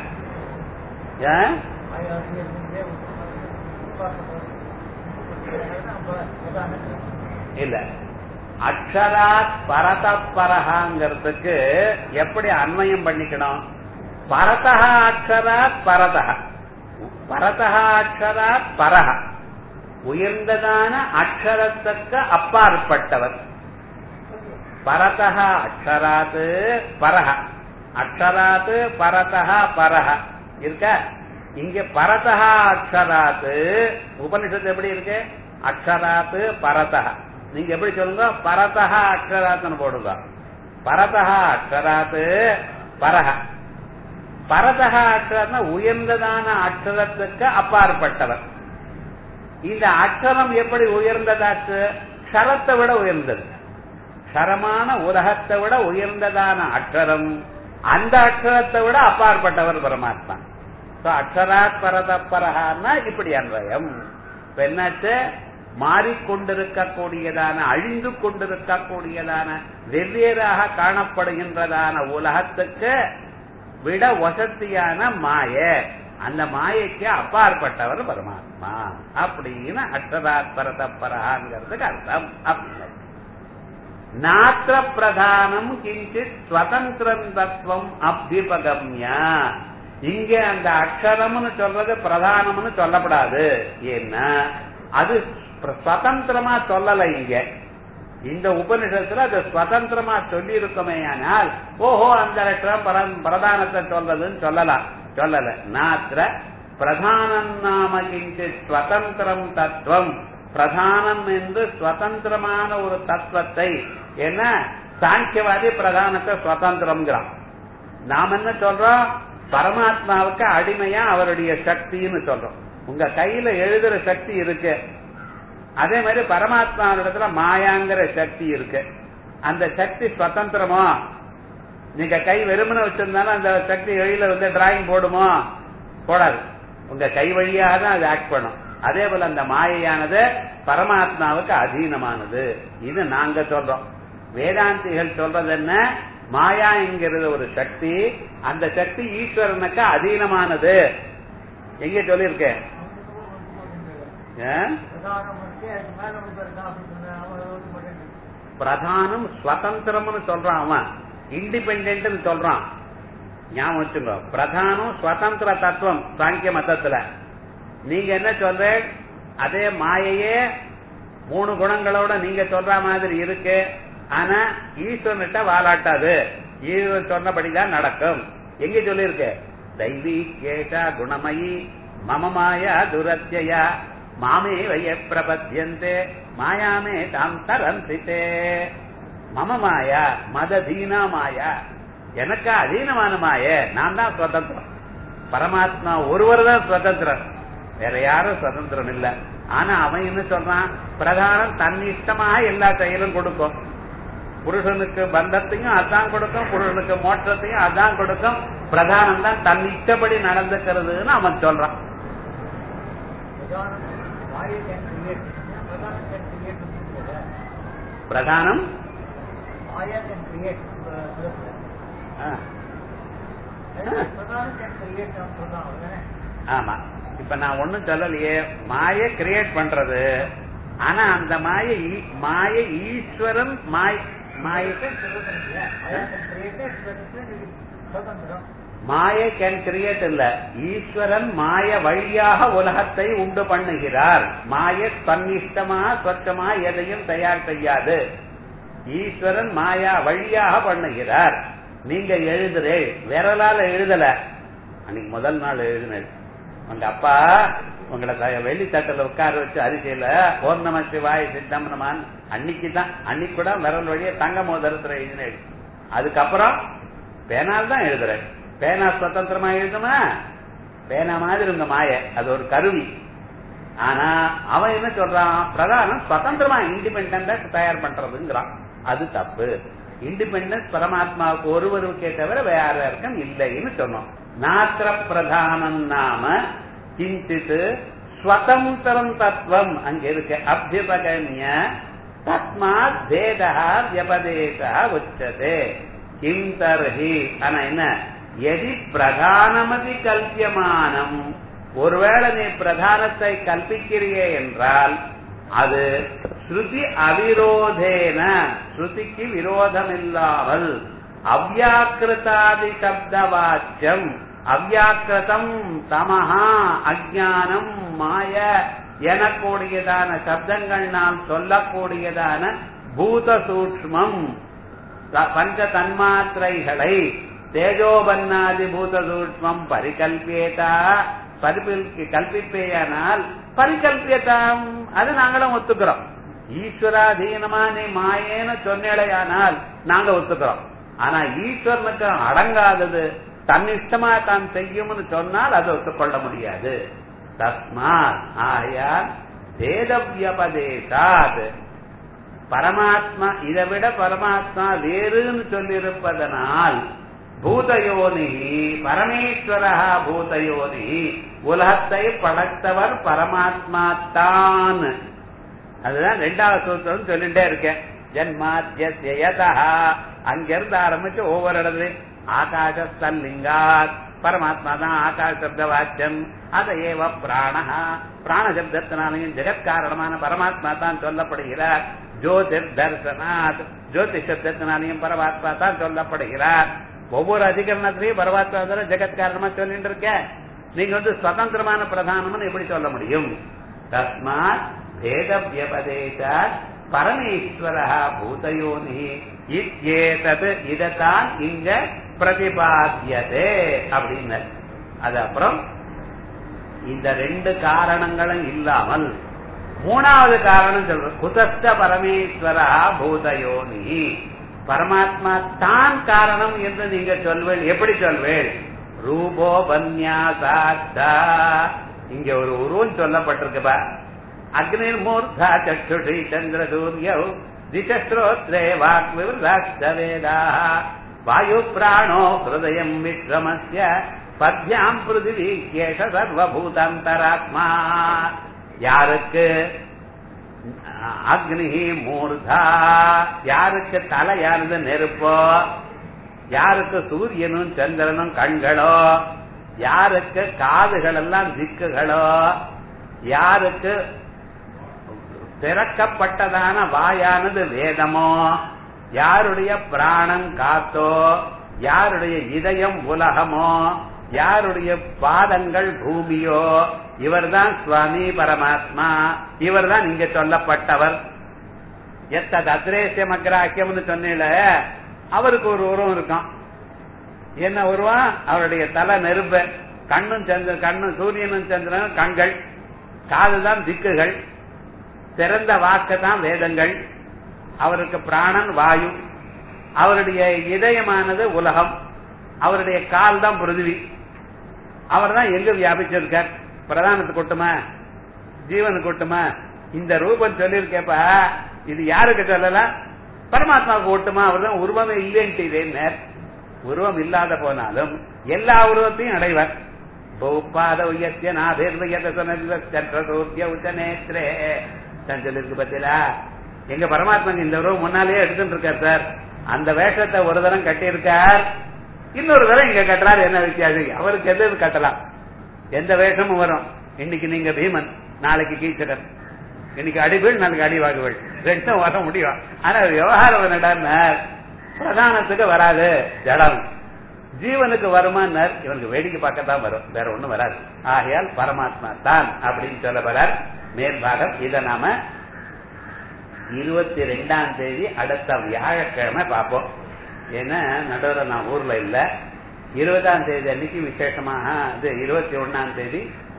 இல்ல அக்ஷராத் பரத பரஹாங்கிறதுக்கு எப்படி அன்வயம் பண்ணிக்கணும் பரதா அக்ஷராத் பரதா பரதா அக்ஷராத் பரஹ உயர்ந்ததான அக்ஷரத்துக்கு அப்பாற்பட்டவர் பரதா அக்ஷராத்து பரஹ அக்ஷராத்து பரதா பரஹ இருக்க இங்க பரதா அக்ஷராத்து உபனிஷத்து எப்படி இருக்கு அக்ஷராத்து பரதா நீங்க எப்படி சொல்லுங்க பரதா அக்ஷராத்துன்னு போடுங்க பரதா அக்ஷராத்து பரஹ பரதா அக்ஷரம்னா உயர்ந்ததான அக்ஷரத்துக்கு அப்பாற்பட்டவர் இந்த அக்ஷரம் எப்படி உயர்ந்ததாச்சு க்ஷரத்தை விட உயர்ந்தது க்ஷரமான உலகத்தை விட உயர்ந்ததான அக்ஷரம் அந்த அக்ஷரத்தை விட அப்பாற்பட்டவர் பரமாத்மா அக்ஷராத் பரத பரஹான்னா இப்படி அன்வயம் என்னாச்சு மாறிக்கொண்டிருக்கக்கூடியதான அழிந்து கொண்டிருக்கக்கூடியதான வெவ்வேறாக காணப்படுகின்றதான உலகத்துக்கு விட வசதியான மாய அந்த மாயைக்கு அப்பாற்பட்டவர் பரமாத்மா அப்படின்னு அக்ஷராத் பரதப்பரகாங்கிறதுக்கு அர்த்தம் அப்படின்னு நாத்திர பிரதானம் கிஞ்சித் ஸ்வதந்திரம் தத்துவம் அபிபகம்ய இங்க அந்த அக்ஷரம்னு சொல்றது பிரதானம்னு சொல்லப்படாது ஏன்னா அது சுதந்திரமா சொல்லல இங்க இந்த உபனிஷத்துல அது சுதந்திரமா சொல்லி இருக்குமே ஆனால் ஓஹோ அந்த அக்ஷரம் பர- பிரதானத்தை சொல்றதுன்னு சொல்லலாம் சொல்லல நாத்திர பிரதானம் நாம கிஞ்சித் ஸ்வதந்திரம் தத்துவம் பிரதானம் என்று சுதந்திரமான ஒரு தத்துவத்தை என்ன சாங்கியவாதி பிரதானத்தை சுதந்திரம்ங்கிறான் நாம் என்ன சொல்றோம் பரமாத்மாவுக்கு அடிமையா அவருடைய சக்தின்னு சொல்றோம் உங்க கையில எழுதுற சக்தி இருக்கு அதே மாதிரி பரமாத்மாவிடத்துல மாயாங்கிற சக்தி இருக்கு அந்த சக்தி சுதந்திரமோ நீங்க கை வெறுமனை வச்சிருந்தாலும் அந்த சக்தி வெளியில வந்து டிராயிங் போடுமோ போடாது உங்க கை வழியாக தான் அது ஆக்ட் பண்ணும் அதே போல அந்த மாயையானது பரமாத்மாவுக்கு அதீனமானது இது நாங்க சொல்றோம் வேதாந்திகள் சொல்றது என்ன மாயா என்கிறது ஒரு சக்தி அந்த சக்தி ஈஸ்வரனுக்கு அதீனமானது எங்க சொல்லியிருக்கேன் ஏன்? பிரதானம் சுதந்திரம்னு சொல்றான் அவன் இண்டிபெண்ட் சொல்றான் ஞாபகம் வச்சுங்க பிரதானம் சுதந்திர தத்துவம் சாங்கிய மதத்துல நீங்க என்ன சொல்ற அதே மாயையே மூணு குணங்களோட நீங்க சொல்ற மாதிரி இருக்கு ஆனா ஈஸ்வரன்கிட்ட வாலாட்டாது ஈஸ்வரன் சொன்னபடிதான் நடக்கும் எங்க சொல்லியிருக்கு தைவி கேஷா குணமயி மம மாயா துரத்தியா மாமே வய பிரபத்தியந்தே மாயாமே தாம் தரந்தித்தே மம மாயா மததீனா மாயா எனக்கு அதீனமான மாய நான் தான் சுதந்திரம் பரமாத்மா ஒருவர் தான் சுதந்திரம் வேற யாரும் சுதந்திரம் இல்ல ஆனா அவன் என்ன சொல்றான் பிரதானம் தன் இஷ்டமாக எல்லா செயலும் கொடுக்கும் புருஷனுக்கு பந்தத்தையும் அதான் கொடுக்கும் புருஷனுக்கு மோட்சத்தையும் அதான் கொடுக்கும் பிரதானம் தான் தன் இஷ்டப்படி நடந்துக்கிறதுன்னு அவன் சொல்றான் பிரதானம் ஆ, ஆமா இப்ப நான் ஒண்ணும் சொல்லலையே மாய கிரியேட் பண்றது ஆனா அந்த மாய ஈ- மாய ஈஸ்வரன் மாய மாய மாய கேன் கிரியேட் இல்ல ஈஸ்வரன் மாய வழியாக உலகத்தை உண்டு பண்ணுகிறார் மாய தன்னிஷ்டமா சொச்சமா எதையும் தயார் செய்யாது ஈஸ்வரன் மாயா வழியாக பண்ணுகிறார் நீங்க எழுதுறே விரலால எழுதல அன்னைக்கு முதல் நாள் எழுதினது உங்க அப்பா உங்களை த- வெள்ளி தட்டுல உட்கார வச்சு அரிசியில ஓம் நம சிவாய் சித்தம் நமான் அன்னைக்கு தான் அன்னைக்கு கூட விரல் வழியா தங்க மோதிரத்துல எழுதினேன் அதுக்கப்புறம் பேனால் தான் எழுதுறேன் பேனா சுதந்திரமா எழுதுமா பேனா மாதிரி உங்க மாய அது ஒரு கருவி ஆனா அவன் என்ன சொல்றான் பிரதானம் சுதந்திரமா இண்டிபெண்டா தயார் பண்றதுங்கிறான் அது தப்பு இண்டிபெண்டன்ஸ் பரமாத்மாவுக்கு ஒருவருக்கே தவிர வேற யாருக்கும் இல்லைன்னு சொன்னோம் நாத்திர பிரதானம் நாம கிஞ்சித் ஸ்வதந்திரம் தத்துவம் அங்க இருக்கு அபியபகன்ய தஸ்மாத் பேதா வியபதேசா உச்சதே கிம் தர்ஹி ஆனா என்ன எதி பிரதானமதி கல்பியமானம் ஒருவேளை நீ பிரதானத்தை கல்பிக்கிறியே என்றால் அது ஸ்ருதி அவிரோதேன ஸ்ருதிக்கு விரோதம் இல்லாமல் அவ்யாக்கிருதாதி சப்த வாக்கியம் அவ்யாக்கிருதம் தமஹா அஜானம் மாய எனக்கூடியதான சப்தங்கள் நாம் சொல்லக்கூடியதான பூத சூக்ஷ்மம் த- பஞ்ச தன்மாத்திரைகளை தேஜோபன்னாதி பூத சூக்ஷ்மம் பரிகல்பியதா பரிபில் கல்பிப்பேயானால் பரிகல்பியதாம் அது நாங்களும் ஒத்துக்கிறோம் ஈஸ்வராதீனமா நீ மாயேன்னு சொன்னேடையானால் நாங்க ஒத்துக்கிறோம் ஆனா ஈஸ்வரனுக்கு அடங்காதது தன்னிஷ்டமா தான் செய்யும்னு சொன்னால் அதை ஒத்துக்கொள்ள முடியாது தஸ்மாத் ஆயால் வேதவியபதேசாத் பரமாத்மா இதை விட பரமாத்மா வேறுன்னு சொல்லியிருப்பதனால் பூதயோனி பரமேஸ்வரா பூதயோனி உலகத்தை படைத்தவர் பரமாத்மா தான் அதுதான் ரெண்டாவது சூத்திரம் சொல்லிட்டே இருக்கேன் ஜன்மாத்தியதா அங்கிருந்து ஆரம்பிச்சு ஒவ்வொரு இடத்துல ஆகாசஸ்தல்லிங்காத் பரமாத்மா தான் ஆகாஷ சப்த வாக்கியம் அத ஏவ பிராண பிராண சப்தத்தினாலையும் ஜெகத் காரணமான பரமாத்மா தான் சொல்லப்படுகிறார் ஜோதிர் தர்சனாத் ஜோதி சப்தத்தினாலையும் பரமாத்மா தான் சொல்லப்படுகிறார் ஒவ்வொரு அதிகரணத்திலையும் பரமாத்மா தான் ஜெகத் காரணமா சொல்லிட்டு இருக்க நீங்க வந்து சுதந்திரமான பிரதானம்னு எப்படி சொல்ல முடியும் தஸ்மாத் பேத வியபதேசாத் பரமேஸ்வரா பூதயோனி இத்யேதது இதத்தான் இங்க பிரதிபாத்தியதே அப்படின்னு அது அப்புறம் இந்த ரெண்டு காரணங்களும் இல்லாமல் மூணாவது காரணம் சொல்ற குதஸ்த பரமேஸ்வரா பூதயோனி பரமாத்மா தான் காரணம் என்று நீங்க சொல்வேள் எப்படி சொல்வேள் ரூபோ பன்யாசாத்தா இங்க ஒரு உருவம் சொல்லப்பட்டிருக்குப்பா அக்னிர் மூர்த்தா சக்ஷுஷி சந்திர சூரியௌ திசஸ்ரோத்ரே வாக் விவராஷ்ட வேதா வாயு பிராணோ ஹிருதயம் விக்ரமஸ்ய பத்யாம் பிருதிவி கேஷ சர்வபூதாந்தராத்மா யாருக்கு அக்னி மூர்தா யாருக்கு தலையானது நெருப்போ யாருக்கு சூரியனும் சந்திரனும் கண்களோ யாருக்கு காதுகள் எல்லாம் திக்குகளோ யாருக்கு திறக்கப்பட்டதான வாயானது வேதமோ யாருடைய பிராணம் காத்தோ யாருடைய இதயம் உலகமோ யாருடைய பாதங்கள் பூமியோ இவர்தான் சுவாமி பரமாத்மா இவர்தான் இங்க சொல்லப்பட்டவர் எத்தது அத்ரேசியம் அக்ராக்கியம்னு சொன்னீல அவருக்கு ஒரு உருவம் இருக்கும் என்ன உருவம் அவருடைய தலை நெருப்ப கண்ணும் சந்திர கண்ணும் சூரியனும் சந்திரனும் கண்கள் காதுதான் திக்குகள் சிறந்த வாக்கு தான் வேதங்கள் அவருக்கு பிராணன் வாயு அவருடைய இதயமானது உலகம் அவருடைய கால் தான் பிருதிவி அவர் தான் எங்க வியாபிச்சிருக்கார் பிரதானத்துக்கு கொட்டுமா ஜீவனுக்கு கொட்டுமா இந்த ரூபம் சொல்லியிருக்கேப்பா இது யாருக்கு சொல்லல பரமாத்மாவுக்கு ஒட்டுமா அவர் தான் உருவமே இல்லைன்ட்டு உருவம் இல்லாத போனாலும் எல்லா உருவத்தையும் அடைவர் பௌப்பாத உயர்த்திய நாதேர்வயதூர்த்திய உச்சநேத்ரே சொல்லிருக்கு பத்திலா எங்க பரமாத்மா இந்த உருவம் முன்னாலேயே எடுத்துட்டு இருக்கார் சார் அந்த வேஷத்தை ஒரு தரம் கட்டியிருக்கார் இன்னொரு தரம் இங்க கட்டுறாரு என்ன வித்தியாசம் அவருக்கு எது எது கட்டலாம் எந்த வேஷமும் வரும் இன்னைக்கு நீங்க பீமன் நாளைக்கு கீச்சகன் இன்னைக்கு அடிபீள் நாளைக்கு அடிவாகுவள் ரெண்டும் வர முடியும் ஆனா விவகாரம் என்னடா பிரதானத்துக்கு வராது ஜடம் ஜீவனுக்கு வருமானார் இவனுக்கு வேடிக்கை பார்க்கத்தான் வரும் வேற ஒண்ணும் வராது ஆகையால் பரமாத்மா தான் அப்படின்னு சொல்ல வரார் மேற்பாகம் இதை நாம இருபத்தி ரெண்டாம் தேதி அடுத்த வியாழக்கிழமை பார்ப்போம் ஏன்னா நடுவில் நான் ஊர்ல இல்ல இருபதாம் தேதி அன்னைக்கு விசேஷமாக இது இருபத்தி ஒன்னாம் தேதி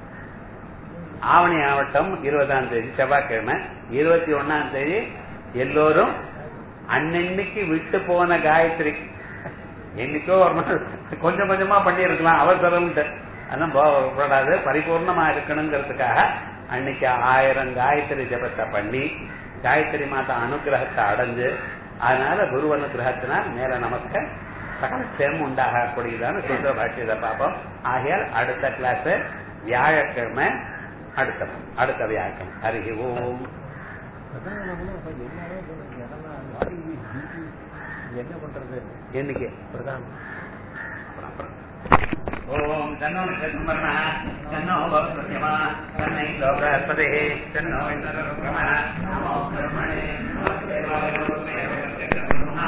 ஆவணி ஆவட்டம் இருபதாம் தேதி செவ்வாய்க்கிழமை இருபத்தி ஒன்னாம் தேதி எல்லோரும் அன்னன்னைக்கு விட்டு போன காயத்ரி என்னைக்கோ ஒரு நாள் கொஞ்சம் கொஞ்சமா பண்ணியிருக்கலாம் அவசரம்ட்டு அதான் போகக்கூடாது பரிபூர்ணமா இருக்கணுங்கிறதுக்காக அன்னைக்கு ஆயிரம் காயத்ரி ஜபத்தை பண்ணி காயத்ரி மாதா அனுகிரகத்தை அடைஞ்சு அதனால குரு அனுகிரகத்தினால் மேல நமக்கு சகல சேம் உண்டாகக்கூடியதான சுந்தர பாஷ்யத்தை பார்ப்போம் ஆகையால் அடுத்த கிளாஸ் வியாழக்கிழமை அடுத்த அடுத்த வியாழக்கிழமை ஹரி ஓம் என்ன பண்றது என்னைக்கு பிரதானம் ஓம் தன்னோ சன்மர்ண தன்னோ பவத்யமா தன்னை லோகஸ்பதே தன்னோ இந்திரோ நமோ பிரம்மணே நமோ தேவாய நமோ